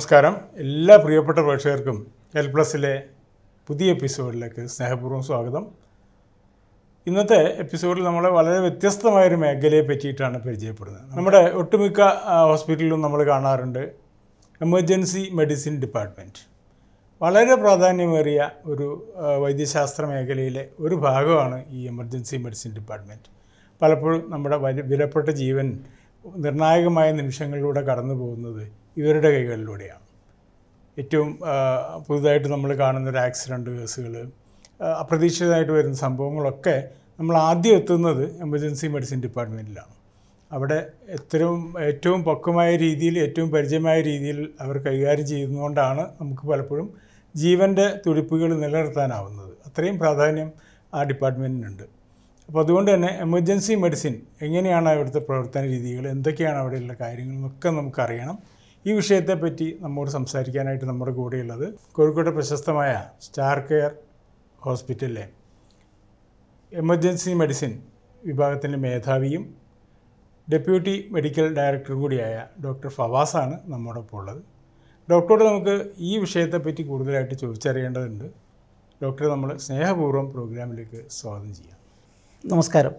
നമസ്കാരം എല്ലാ പ്രിയപ്പെട്ട പ്രേക്ഷകർക്കും എൽ പ്ലസിലെ പുതിയ എപ്പിസോഡിലേക്ക് സ്നേഹപൂർവ്വം സ്വാഗതം ഇന്നത്തെ എപ്പിസോഡിൽ നമ്മൾ വളരെ വ്യത്യസ്തമായൊരു മേഖലയെ പറ്റിയിട്ടാണ് പരിചയപ്പെടുന്നത് നമ്മുടെ ഒട്ടുമിക്ക ആ, ഹോസ്പിറ്റലിലും നമ്മൾ കാണാറുണ്ട് എമർജൻസി മെഡിസിൻ ഡിപ്പാർട്ട്മെൻറ്റ് വളരെ പ്രാധാന്യമേറിയ ഒരു ആ, വൈദ്യശാസ്ത്ര മേഖലയിലെ ഒരു ഭാഗമാണ് ഈ എമർജൻസി മെഡിസിൻ ഡിപ്പാർട്ട്മെൻറ്റ് പലപ്പോഴും നമ്മുടെ വരി- വിലപ്പെട്ട ജീവൻ നിർണായകമായ നിമിഷങ്ങളിലൂടെ കടന്നു പോകുന്നത് ഇവരുടെ കൈകളിലൂടെയാണ് ഏറ്റവും ആ, പുതുതായിട്ട് നമ്മൾ കാണുന്ന ഒരു ആക്സിഡൻറ്റ് കേസുകൾ അപ്രതീക്ഷിതമായിട്ട് വരുന്ന സംഭവങ്ങളൊക്കെ നമ്മൾ ആദ്യം എത്തുന്നത് എമർജൻസി മെഡിസിൻ ഡിപ്പാർട്ട്മെൻറ്റിലാണ് അവിടെ ഏറ്റവും ഏറ്റവും പക്വമായ രീതിയിൽ ഏറ്റവും പരിചയമായ രീതിയിൽ അവർ കൈകാര്യം ചെയ്യുന്നതുകൊണ്ടാണ് നമുക്ക് പലപ്പോഴും ജീവൻ്റെ തുടിപ്പുകൾ നിലനിർത്താനാവുന്നത് അത്രയും പ്രാധാന്യം ആ ഡിപ്പാർട്ട്മെൻറ്റിനുണ്ട് അപ്പോൾ അതുകൊണ്ട് തന്നെ എമർജൻസി മെഡിസിൻ എങ്ങനെയാണ് അവിടുത്തെ പ്രവർത്തന രീതികൾ എന്തൊക്കെയാണ് അവിടെയുള്ള കാര്യങ്ങൾ എന്നൊക്കെ നമുക്കറിയണം ഈ വിഷയത്തെപ്പറ്റി നമ്മോട് സംസാരിക്കാനായിട്ട് നമ്മുടെ കൂടെയുള്ളത് കോഴിക്കോട് പ്രശസ്തമായ സ്റ്റാർ കെയർ ഹോസ്പിറ്റലിലെ എമർജൻസി മെഡിസിൻ വിഭാഗത്തിൻ്റെ മേധാവിയും ഡെപ്യൂട്ടി മെഡിക്കൽ ഡയറക്ടറും കൂടിയായ ഡോക്ടർ ഫവാസാണ് നമ്മോടൊപ്പം ഉള്ളത് ഡോക്ടറോട് നമുക്ക് ഈ വിഷയത്തെപ്പറ്റി കൂടുതലായിട്ട് ചോദിച്ചറിയേണ്ടതുണ്ട് ഡോക്ടറെ നമ്മൾ സ്നേഹപൂർവ്വം പ്രോഗ്രാമിലേക്ക് സ്വാഗതം ചെയ്യാം നമസ്കാരം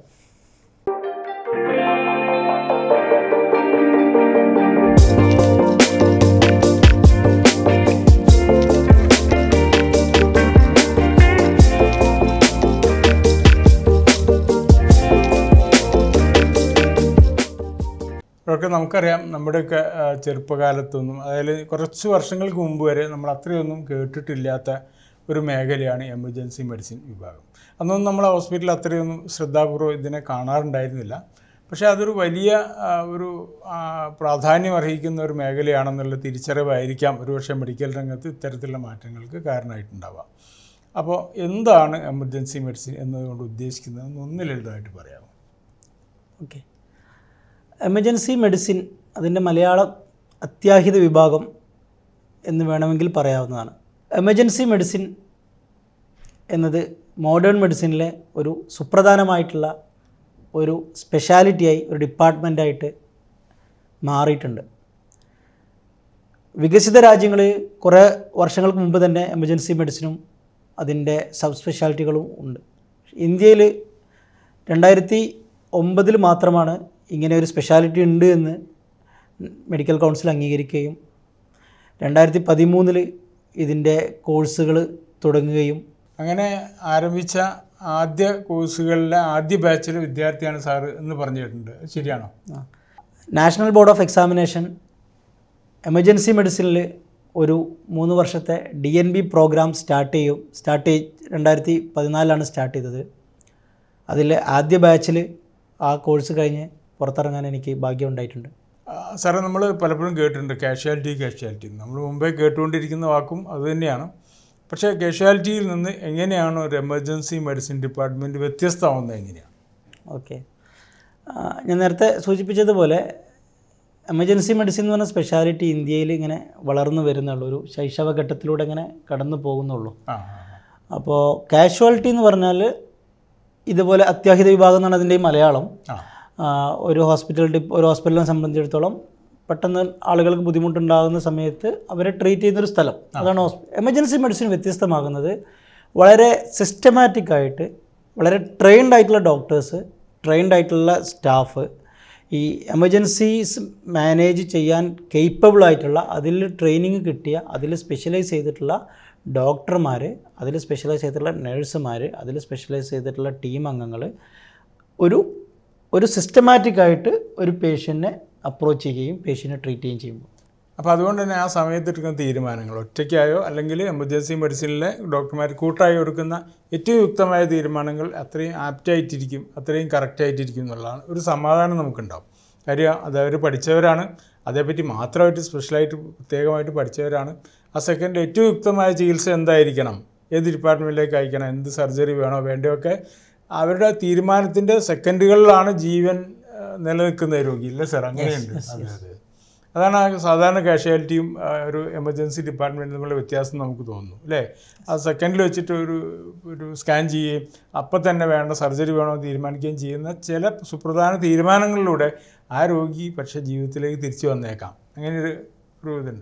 ഡോക്ടർ നമുക്കറിയാം നമ്മുടെയൊക്കെ ആ, ചെറുപ്പകാലത്തൊന്നും അതായത് കുറച്ച് വർഷങ്ങൾക്ക് മുമ്പ് വരെ നമ്മൾ അത്രയൊന്നും കേട്ടിട്ടില്ലാത്ത ഒരു മേഖലയാണ് എമർജൻസി മെഡിസിൻ വിഭാഗം അന്നൊന്നും നമ്മൾ ഹോസ്പിറ്റലിൽ അത്രയൊന്നും ശ്രദ്ധാപൂർവ്വം ഇതിനെ കാണാറുണ്ടായിരുന്നില്ല പക്ഷേ അതൊരു വലിയ ആ, ഒരു ആ, പ്രാധാന്യം അർഹിക്കുന്ന ഒരു മേഖലയാണെന്നുള്ള തിരിച്ചറിവായിരിക്കാം ഒരുപക്ഷെ മെഡിക്കൽ രംഗത്ത് ഇത്തരത്തിലുള്ള മാറ്റങ്ങൾക്ക് കാരണമായിട്ടുണ്ടാവാം അപ്പോൾ എന്താണ് എമർജൻസി മെഡിസിൻ എന്നതുകൊണ്ട് ഉദ്ദേശിക്കുന്നത് എന്ന് ഒന്ന് ലളിതമായിട്ട് പറയാമോ ഓക്കെ എമർജൻസി മെഡിസിൻ അതിൻ്റെ മലയാളം അത്യാഹിത വിഭാഗം എന്ന് വേണമെങ്കിൽ പറയാവുന്നതാണ് എമർജൻസി മെഡിസിൻ എന്നത് മോഡേൺ മെഡിസിനിലെ ഒരു സുപ്രധാനമായിട്ടുള്ള ഒരു സ്പെഷ്യാലിറ്റിയായി ഒരു ഡിപ്പാർട്ട്മെൻറ്റായിട്ട് മാറിയിട്ടുണ്ട് വികസിത രാജ്യങ്ങളിൽ കുറേ വർഷങ്ങൾക്ക് മുമ്പ് തന്നെ എമർജൻസി മെഡിസിനും അതിൻ്റെ സബ് സ്പെഷ്യാലിറ്റികളും ഉണ്ട് ഇന്ത്യയിൽ രണ്ടായിരത്തി ഒമ്പതിൽ മാത്രമാണ് ഇങ്ങനെ ഒരു സ്പെഷ്യാലിറ്റി ഉണ്ട് എന്ന് മെഡിക്കൽ കൗൺസിൽ അംഗീകരിക്കുകയും രണ്ടായിരത്തി പതിമൂന്നിൽ ഇതിൻ്റെ കോഴ്സുകൾ തുടങ്ങുകയും അങ്ങനെ ആരംഭിച്ച ആദ്യ കോഴ്സുകളിലെ ആദ്യ ബാച്ചിലെ വിദ്യാർത്ഥിയാണ് സാറ് എന്ന് പറഞ്ഞു കേട്ടിട്ടുണ്ട് അത് ശരിയാണോ national board of examination emergency മെഡിസിനിൽ ഒരു മൂന്ന് വർഷത്തെ D N B programme start ചെയ്യും സ്റ്റാർട്ട് ചെയ് രണ്ടായിരത്തി പതിനാലിലാണ് സ്റ്റാർട്ട് ചെയ്തത് അതിൽ ആദ്യ ബാച്ചിൽ ആ കോഴ്സ് കഴിഞ്ഞ് പുറത്തിറങ്ങാൻ എനിക്ക് ഭാഗ്യം ഉണ്ടായിട്ടുണ്ട് ആ, സാറേ നമ്മൾ പലപ്പോഴും കേട്ടിട്ടുണ്ട് കാഷ്വാലിറ്റി കാഷ്വാലിറ്റി നമ്മൾ മുമ്പേ കേട്ടുകൊണ്ടിരിക്കുന്ന വാക്കും അതുതന്നെയാണ് പക്ഷേ കാഷ്വാലിറ്റിയിൽ നിന്ന് എങ്ങനെയാണ് ഒരു എമർജൻസി മെഡിസിൻ ഡിപ്പാർട്ട്മെൻറ്റ് വ്യത്യസ്തമാവുന്നത് എങ്ങനെയാണ് ഓക്കെ ഞാൻ നേരത്തെ സൂചിപ്പിച്ചതുപോലെ എമർജൻസി മെഡിസിൻ എന്ന് പറഞ്ഞ സ്പെഷ്യാലിറ്റി ഇന്ത്യയിൽ ഇങ്ങനെ വളർന്നു വരുന്നുള്ളൂ ഒരു ശൈശവഘട്ടത്തിലൂടെ ഇങ്ങനെ കടന്നു പോകുന്നുള്ളൂ ആ അപ്പോൾ കാഷ്വാലിറ്റി എന്ന് പറഞ്ഞാൽ ഇതുപോലെ അത്യാഹിത വിഭാഗം എന്നാണ് അതിൻ്റെ ഈ മലയാളം ആ ആ, ഒരു ഹോസ്പിറ്റൽ ഡിപ്പ് ഒരു ഹോസ്പിറ്റലിനെ സംബന്ധിച്ചിടത്തോളം പെട്ടെന്ന് ആളുകൾക്ക് ബുദ്ധിമുട്ടുണ്ടാകുന്ന സമയത്ത് അവരെ ട്രീറ്റ് ചെയ്യുന്നൊരു സ്ഥലം അതാണ് ഹോസ്പി എമർജൻസി മെഡിസിൻ വ്യത്യസ്തമാകുന്നത് വളരെ സിസ്റ്റമാറ്റിക് ആയിട്ട് വളരെ ട്രെയിൻഡ് ആയിട്ടുള്ള ഡോക്ടേഴ്സ് ട്രെയിൻഡ് ആയിട്ടുള്ള സ്റ്റാഫ് ഈ എമർജൻസീസ് മാനേജ് ചെയ്യാൻ കേപ്പബിൾ ആയിട്ടുള്ള അതിൽ ട്രെയിനിങ് കിട്ടിയ അതിൽ സ്പെഷ്യലൈസ് ചെയ്തിട്ടുള്ള ഡോക്ടർമാർ അതിൽ സ്പെഷ്യലൈസ് ചെയ്തിട്ടുള്ള നഴ്സുമാർ അതിൽ സ്പെഷ്യലൈസ് ചെയ്തിട്ടുള്ള ടീം അംഗങ്ങൾ ഒരു ഒരു സിസ്റ്റമാറ്റിക് ആയിട്ട് ഒരു പേഷ്യൻറ്റിനെ അപ്രോച്ച് ചെയ്യുകയും പേഷ്യൻറ്റിനെ ട്രീറ്റ് ചെയ്യുകയും ചെയ്യുമ്പോൾ അപ്പോൾ അതുകൊണ്ട് തന്നെ ആ സമയത്ത് എടുക്കുന്ന തീരുമാനങ്ങൾ ഒറ്റയ്ക്കായോ അല്ലെങ്കിൽ എമർജൻസി മെഡിസിനിലെ ഡോക്ടർമാർ കൂട്ടായി എടുക്കുന്ന ഏറ്റവും യുക്തമായ തീരുമാനങ്ങൾ അത്രയും ആപ്റ്റായിട്ടിരിക്കും അത്രയും കറക്റ്റായിട്ടിരിക്കും എന്നുള്ളതാണ് ഒരു സമാധാനം നമുക്കുണ്ടാവും കാര്യം അത് അവർ പഠിച്ചവരാണ് അതേപ്പറ്റി മാത്രമായിട്ട് സ്പെഷ്യലായിട്ട് പ്രത്യേകമായിട്ട് പഠിച്ചവരാണ് ആ സെക്കൻഡ് ഏറ്റവും യുക്തമായ ചികിത്സ എന്തായിരിക്കണം ഏത് ഡിപ്പാർട്ട്മെൻറ്റിലേക്ക് അയക്കണം എന്ത് സർജറി വേണോ വേണ്ടയൊക്കെ അവരുടെ തീരുമാനത്തിൻ്റെ സെക്കൻഡുകളിലാണ് ജീവൻ ആ, നിലനിൽക്കുന്ന രോഗി ഇല്ല സാർ അങ്ങനെയുണ്ട് അതെ അതെ അതാണ് ആ സാധാരണ കാഷ്വാലിറ്റിയും ആ, ഒരു എമർജൻസി ഡിപ്പാർട്ട്മെൻറ്റും തമ്മിലുള്ള വ്യത്യാസം നമുക്ക് തോന്നുന്നു അല്ലേ ആ സെക്കൻഡിൽ വെച്ചിട്ട് ഒരു ഒരു സ്കാൻ ചെയ്യുകയും അപ്പം തന്നെ വേണ്ട സർജറി വേണോ എന്ന് തീരുമാനിക്കുകയും ചെയ്യുന്ന ചില സുപ്രധാന തീരുമാനങ്ങളിലൂടെ ആ രോഗി പക്ഷേ ജീവിതത്തിലേക്ക് തിരിച്ചു വന്നേക്കാം അങ്ങനെ ഒരു ഒരു ഇതുണ്ട്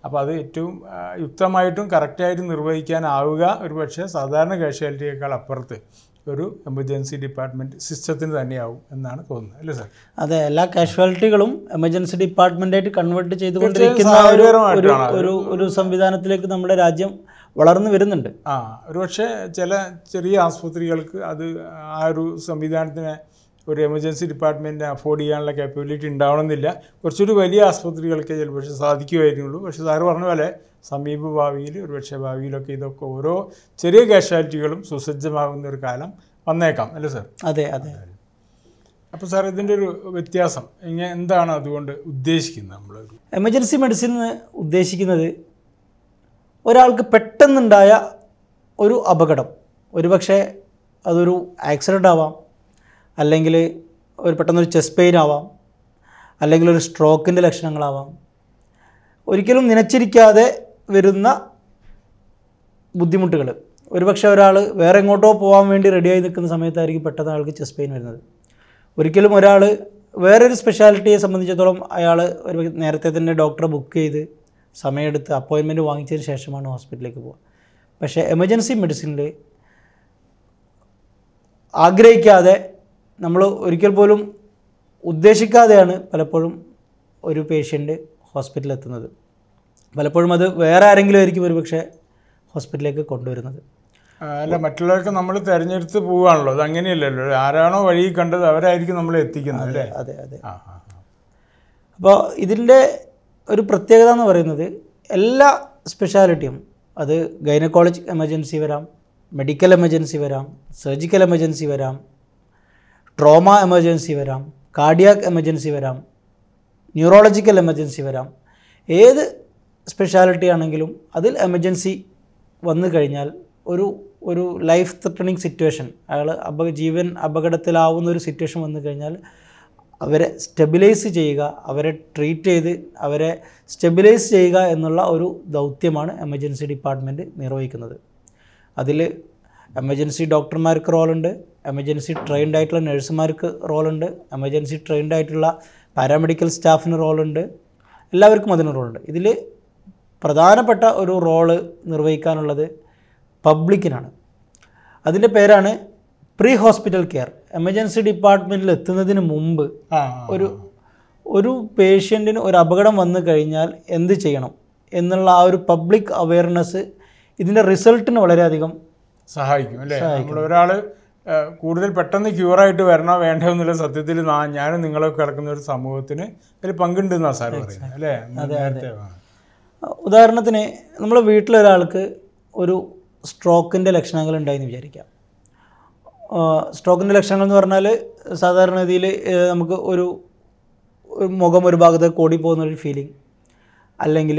അപ്പോൾ അത് ഏറ്റവും ആ, യുക്തമായിട്ടും കറക്റ്റായിട്ടും നിർവഹിക്കാനാവുക ഒരു പക്ഷേ സാധാരണ കാഷ്വാലിറ്റിയേക്കാൾ അപ്പുറത്ത് ഒരു എമർജൻസി ഡിപ്പാർട്ട്മെൻറ്റ് സിസ്റ്റത്തിന് തന്നെയാവും എന്നാണ് തോന്നുന്നത് അല്ലേ സാർ അതെ എല്ലാ കാഷ്വാലിറ്റികളും എമർജൻസി ഡിപ്പാർട്ട്മെന്റായിട്ട് കൺവേർട്ട് ചെയ്തുകൊണ്ടിരിക്കുന്ന ഒരു ഒരു സഹായകരമായിട്ടാണ് ഒരു ഒരു സംവിധാനത്തിലേക്ക് നമ്മുടെ രാജ്യം വളർന്നു വരുന്നുണ്ട് ആ ഒരു പക്ഷേ ചില ചെറിയ ആസ്പത്രികൾക്ക് അത് ആ ഒരു സംവിധാനത്തിനെ ഒരു എമർജൻസി ഡിപ്പാർട്ട്മെൻറ്റിനെ അഫോർഡ് ചെയ്യാനുള്ള കേപ്പബിലിറ്റി ഉണ്ടാവണമെന്നില്ല കുറച്ചൊരു വലിയ ആസ്പത്രികൾക്ക് ചില പക്ഷേ സാധിക്കുമായിരുന്നുള്ളൂ പക്ഷേ സാറ് പറഞ്ഞ പോലെ സമീപ ഭാവിയിൽ ഒരു പക്ഷേ ഭാവിയിലൊക്കെ ഇതൊക്കെ ഓരോ ചെറിയ കാഷ്വാലിറ്റികളും സുസജ്ജമാകുന്ന ഒരു കാലം വന്നേക്കാം അല്ലേ സാർ അതെ അതെ അപ്പോൾ സാർ ഇതിൻ്റെ ഒരു വ്യത്യാസം ഇങ്ങനെ എന്താണ് അതുകൊണ്ട് ഉദ്ദേശിക്കുന്നത് നമ്മളൊരു എമർജൻസി മെഡിസിൻ എന്ന് ഉദ്ദേശിക്കുന്നത് ഒരാൾക്ക് പെട്ടെന്നുണ്ടായ ഒരു അപകടം ഒരുപക്ഷെ അതൊരു ആക്സിഡൻ്റ് ആവാം അല്ലെങ്കിൽ ഒരു പെട്ടെന്നൊരു ചെസ്റ്റ് പെയിൻ ആവാം അല്ലെങ്കിൽ ഒരു സ്ട്രോക്കിൻ്റെ ലക്ഷണങ്ങളാവാം ഒരിക്കലും നനച്ചിരിക്കാതെ വരുന്ന ബുദ്ധിമുട്ടുകൾ ഒരുപക്ഷെ ഒരാൾ വേറെ എങ്ങോട്ടോ പോകാൻ വേണ്ടി റെഡിയായി നിൽക്കുന്ന സമയത്തായിരിക്കും പെട്ടെന്ന് അയാൾക്ക് ചെസ്റ്റ് പെയിൻ വരുന്നത് ഒരിക്കലും ഒരാൾ വേറൊരു സ്പെഷ്യാലിറ്റിയെ സംബന്ധിച്ചിടത്തോളം അയാൾ ഒരു നേരത്തെ തന്നെ ഡോക്ടറെ ബുക്ക് ചെയ്ത് സമയമെടുത്ത് അപ്പോയിൻമെൻറ്റ് വാങ്ങിച്ചതിന് ശേഷമാണ് ഹോസ്പിറ്റലിലേക്ക് പോകുക പക്ഷേ എമർജൻസി മെഡിസിനിൽ ആഗ്രഹിക്കാതെ നമ്മൾ ഒരിക്കൽ പോലും ഉദ്ദേശിക്കാതെയാണ് പലപ്പോഴും ഒരു പേഷ്യൻ്റ് ഹോസ്പിറ്റലിൽ എത്തുന്നത് പലപ്പോഴും അത് വേറെ ആരെങ്കിലും ആയിരിക്കും ഒരുപക്ഷെ ഹോസ്പിറ്റലിലേക്ക് കൊണ്ടുവരുന്നത് ആ, അല്ല മറ്റുള്ളവർക്ക് നമ്മൾ തിരഞ്ഞെടുത്ത് പോവുകയാണല്ലോ അത് അങ്ങനെയല്ലല്ലോ ആരാണോ വഴി കണ്ടത് അവരായിരിക്കും നമ്മളെ എത്തിക്കുന്നത് അല്ലേ അതെ അതെ ആ ആ ആ. അപ്പോൾ ഇതിൻ്റെ ഒരു പ്രത്യേകത എന്ന് പറയുന്നത് എല്ലാ സ്പെഷ്യാലിറ്റിയും അത് ഗൈനക്കോളജി എമർജൻസി വരാം മെഡിക്കൽ എമർജൻസി വരാം സർജിക്കൽ എമർജൻസി വരാം ട്രോമ എമർജൻസി വരാം കാർഡിയാക് എമർജൻസി വരാം ന്യൂറോളജിക്കൽ എമർജൻസി വരാം ഏത് സ്പെഷ്യാലിറ്റി ആണെങ്കിലും അതിൽ എമർജൻസി വന്നു കഴിഞ്ഞാൽ ഒരു ഒരു ലൈഫ് ത്രട്ടണിങ് സിറ്റുവേഷൻ അയാൾ അപ ജീവൻ അപകടത്തിലാവുന്ന ഒരു സിറ്റുവേഷൻ വന്നു കഴിഞ്ഞാൽ അവരെ സ്റ്റെബിലൈസ് ചെയ്യുക അവരെ ട്രീറ്റ് ചെയ്ത് അവരെ സ്റ്റെബിലൈസ് ചെയ്യുക എന്നുള്ള ഒരു ദൗത്യമാണ് എമർജൻസി ഡിപ്പാർട്ട്മെൻറ്റ് നിർവഹിക്കുന്നത് അതിൽ എമർജൻസി ഡോക്ടർമാർക്ക് റോളുണ്ട് എമർജൻസി ട്രെയിൻഡ് ആയിട്ടുള്ള നഴ്സുമാർക്ക് റോളുണ്ട് എമർജൻസി ട്രെയിൻഡ് ആയിട്ടുള്ള പാരാമെഡിക്കൽ സ്റ്റാഫിന് റോളുണ്ട് എല്ലാവർക്കും അതിന് റോളുണ്ട് ഇതിൽ പ്രധാനപ്പെട്ട ഒരു റോള് നിർവഹിക്കാനുള്ളത് പബ്ലിക്കിനാണ് അതിൻ്റെ പേരാണ് പ്രീ ഹോസ്പിറ്റൽ കെയർ എമർജൻസി ഡിപ്പാർട്ട്മെൻറ്റിൽ എത്തുന്നതിന് മുമ്പ് ആ ഒരു ഒരു പേഷ്യൻറ്റിന് ഒരു അപകടം വന്നു കഴിഞ്ഞാൽ എന്ത് ചെയ്യണം എന്നുള്ള ആ ഒരു പബ്ലിക് അവയർനെസ് ഇതിൻ്റെ റിസൾട്ടിന് വളരെയധികം സഹായിക്കും അല്ലേ നമ്മൾ ഒരാൾ കൂടുതൽ പെട്ടെന്ന് ക്യൂറായിട്ട് വരണോ വേണ്ടോ എന്നുള്ള സത്യത്തിൽ നാ- ഞാനും നിങ്ങളൊക്കെ കിടക്കുന്ന ഒരു സമൂഹത്തിന് അതിൽ പങ്കുണ്ടെന്നാണ് സാർ പറയുന്നത് അല്ലേ നേരത്തെ ആ. ഉദാഹരണത്തിന് നമ്മളെ വീട്ടിലൊരാൾക്ക് ഒരു സ്ട്രോക്കിൻ്റെ ലക്ഷണങ്ങൾ ഉണ്ടായെന്ന് വിചാരിക്കാം സ്ട്രോക്കിൻ്റെ ലക്ഷണങ്ങൾ എന്ന് പറഞ്ഞാൽ സാധാരണ രീതിയിൽ നമുക്ക് ഒരു ഒരു മുഖം ഒരു ഭാഗത്ത് കൂടി പോകുന്ന ഒരു ഫീലിംഗ് അല്ലെങ്കിൽ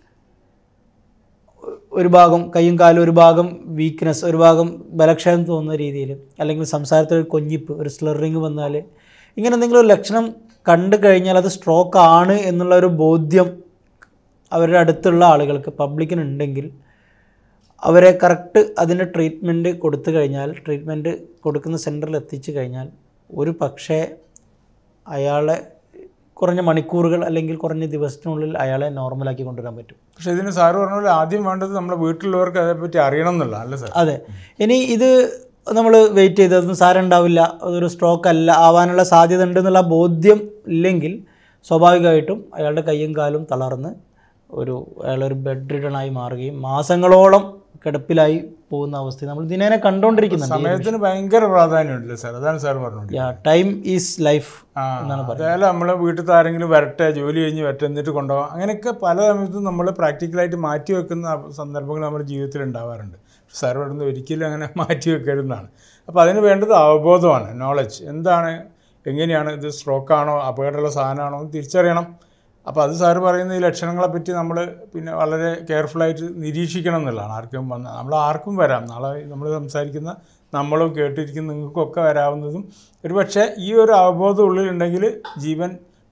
ഒരു ഭാഗം കൈയും കാലും ഒരു ഭാഗം വീക്ക്നെസ് ഒരു ഭാഗം ബലക്ഷയം തോന്നുന്ന രീതിയിൽ അല്ലെങ്കിൽ സംസാരത്തിൽ ഒരു കൊഞ്ഞിപ്പ് ഒരു സ്ലറിങ് വന്നാൽ ഇങ്ങനെ എന്തെങ്കിലും ഒരു ലക്ഷണം കണ്ടു കഴിഞ്ഞാൽ അത് സ്ട്രോക്ക് ആണ് എന്നുള്ള ഒരു ബോധ്യം അവരുടെ അടുത്തുള്ള ആളുകൾക്ക് പബ്ലിക്കിനുണ്ടെങ്കിൽ അവരെ കറക്റ്റ് അതിൻ്റെ ട്രീറ്റ്മെൻറ്റ് കൊടുത്തു കഴിഞ്ഞാൽ ട്രീറ്റ്മെൻറ്റ് കൊടുക്കുന്ന സെൻറ്ററിൽ എത്തിച്ചു കഴിഞ്ഞാൽ ഒരു പക്ഷേ അയാളെ കുറഞ്ഞ മണിക്കൂറുകൾ അല്ലെങ്കിൽ കുറഞ്ഞ ദിവസത്തിനുള്ളിൽ അയാളെ നോർമലാക്കി കൊണ്ടുവരാൻ പറ്റും പക്ഷെ ഇതിന് സാറ് പറഞ്ഞ പോലെ ആദ്യം വേണ്ടത് നമ്മുടെ വീട്ടിലുള്ളവർക്ക് അതേപ്പറ്റി അറിയണം എന്നുള്ള അല്ലേ സാർ അതെ ഇനി ഇത് നമ്മൾ വെയിറ്റ് ചെയ്തതൊന്നും സാരമുണ്ടാവില്ല അതൊരു സ്ട്രോക്ക് അല്ല ആവാനുള്ള സാധ്യത ഉണ്ട് എന്നുള്ള ബോധ്യം ഇല്ലെങ്കിൽ സ്വാഭാവികമായിട്ടും അയാളുടെ കൈയും കാലും തളർന്ന് ഒരു അയാളൊരു ബെഡ് റിഡൺ ആയി മാറുകയും മാസങ്ങളോളം കിടപ്പിലായി പോകുന്ന അവസ്ഥ നമ്മൾ ദിനേനെ കണ്ടുകൊണ്ടിരിക്കുന്നുണ്ട് സമയത്തിന് ഭയങ്കര പ്രാധാന്യമുണ്ടല്ലേ സാർ അതാണ് സാർ പറഞ്ഞത് ടൈം ഈസ് ലൈഫ് ആ അതായത് നമ്മൾ വീട്ടിൽ ആരെങ്കിലും വരട്ടെ ജോലി കഴിഞ്ഞ് വരട്ടെ എന്നിട്ട് കൊണ്ടുപോകാം അങ്ങനെയൊക്കെ പല സമയത്തും നമ്മൾ പ്രാക്ടിക്കലായിട്ട് മാറ്റി വെക്കുന്ന സന്ദർഭങ്ങൾ നമ്മുടെ ജീവിതത്തിൽ ഉണ്ടാവാറുണ്ട് സാർ പറയുന്നത് ഒരിക്കലും അങ്ങനെ മാറ്റി വെക്കരുതെന്നാണ് അപ്പോൾ അതിന് വേണ്ടത് അവബോധമാണ് നോളജ് എന്താണ് എങ്ങനെയാണ് ഇത് സ്ട്രോക്കാണോ അപകടമുള്ള സാധനമാണോ എന്ന് തിരിച്ചറിയണം അപ്പോൾ അത് സാറ് പറയുന്ന ഈ ലക്ഷണങ്ങളെ പറ്റി നമ്മൾ പിന്നെ വളരെ കെയർഫുള്ളായിട്ട് നിരീക്ഷിക്കണം എന്നുള്ളതാണ് ആർക്കും വന്ന നമ്മൾ ആർക്കും വരാം നാളെ നമ്മൾ സംസാരിക്കുന്ന നമ്മളും കേട്ടിരിക്കുന്ന നിങ്ങൾക്കൊക്കെ വരാവുന്നതും ഒരു പക്ഷേ ഈ ഒരു അവബോധം ഉള്ളിലുണ്ടെങ്കിൽ ജീവൻ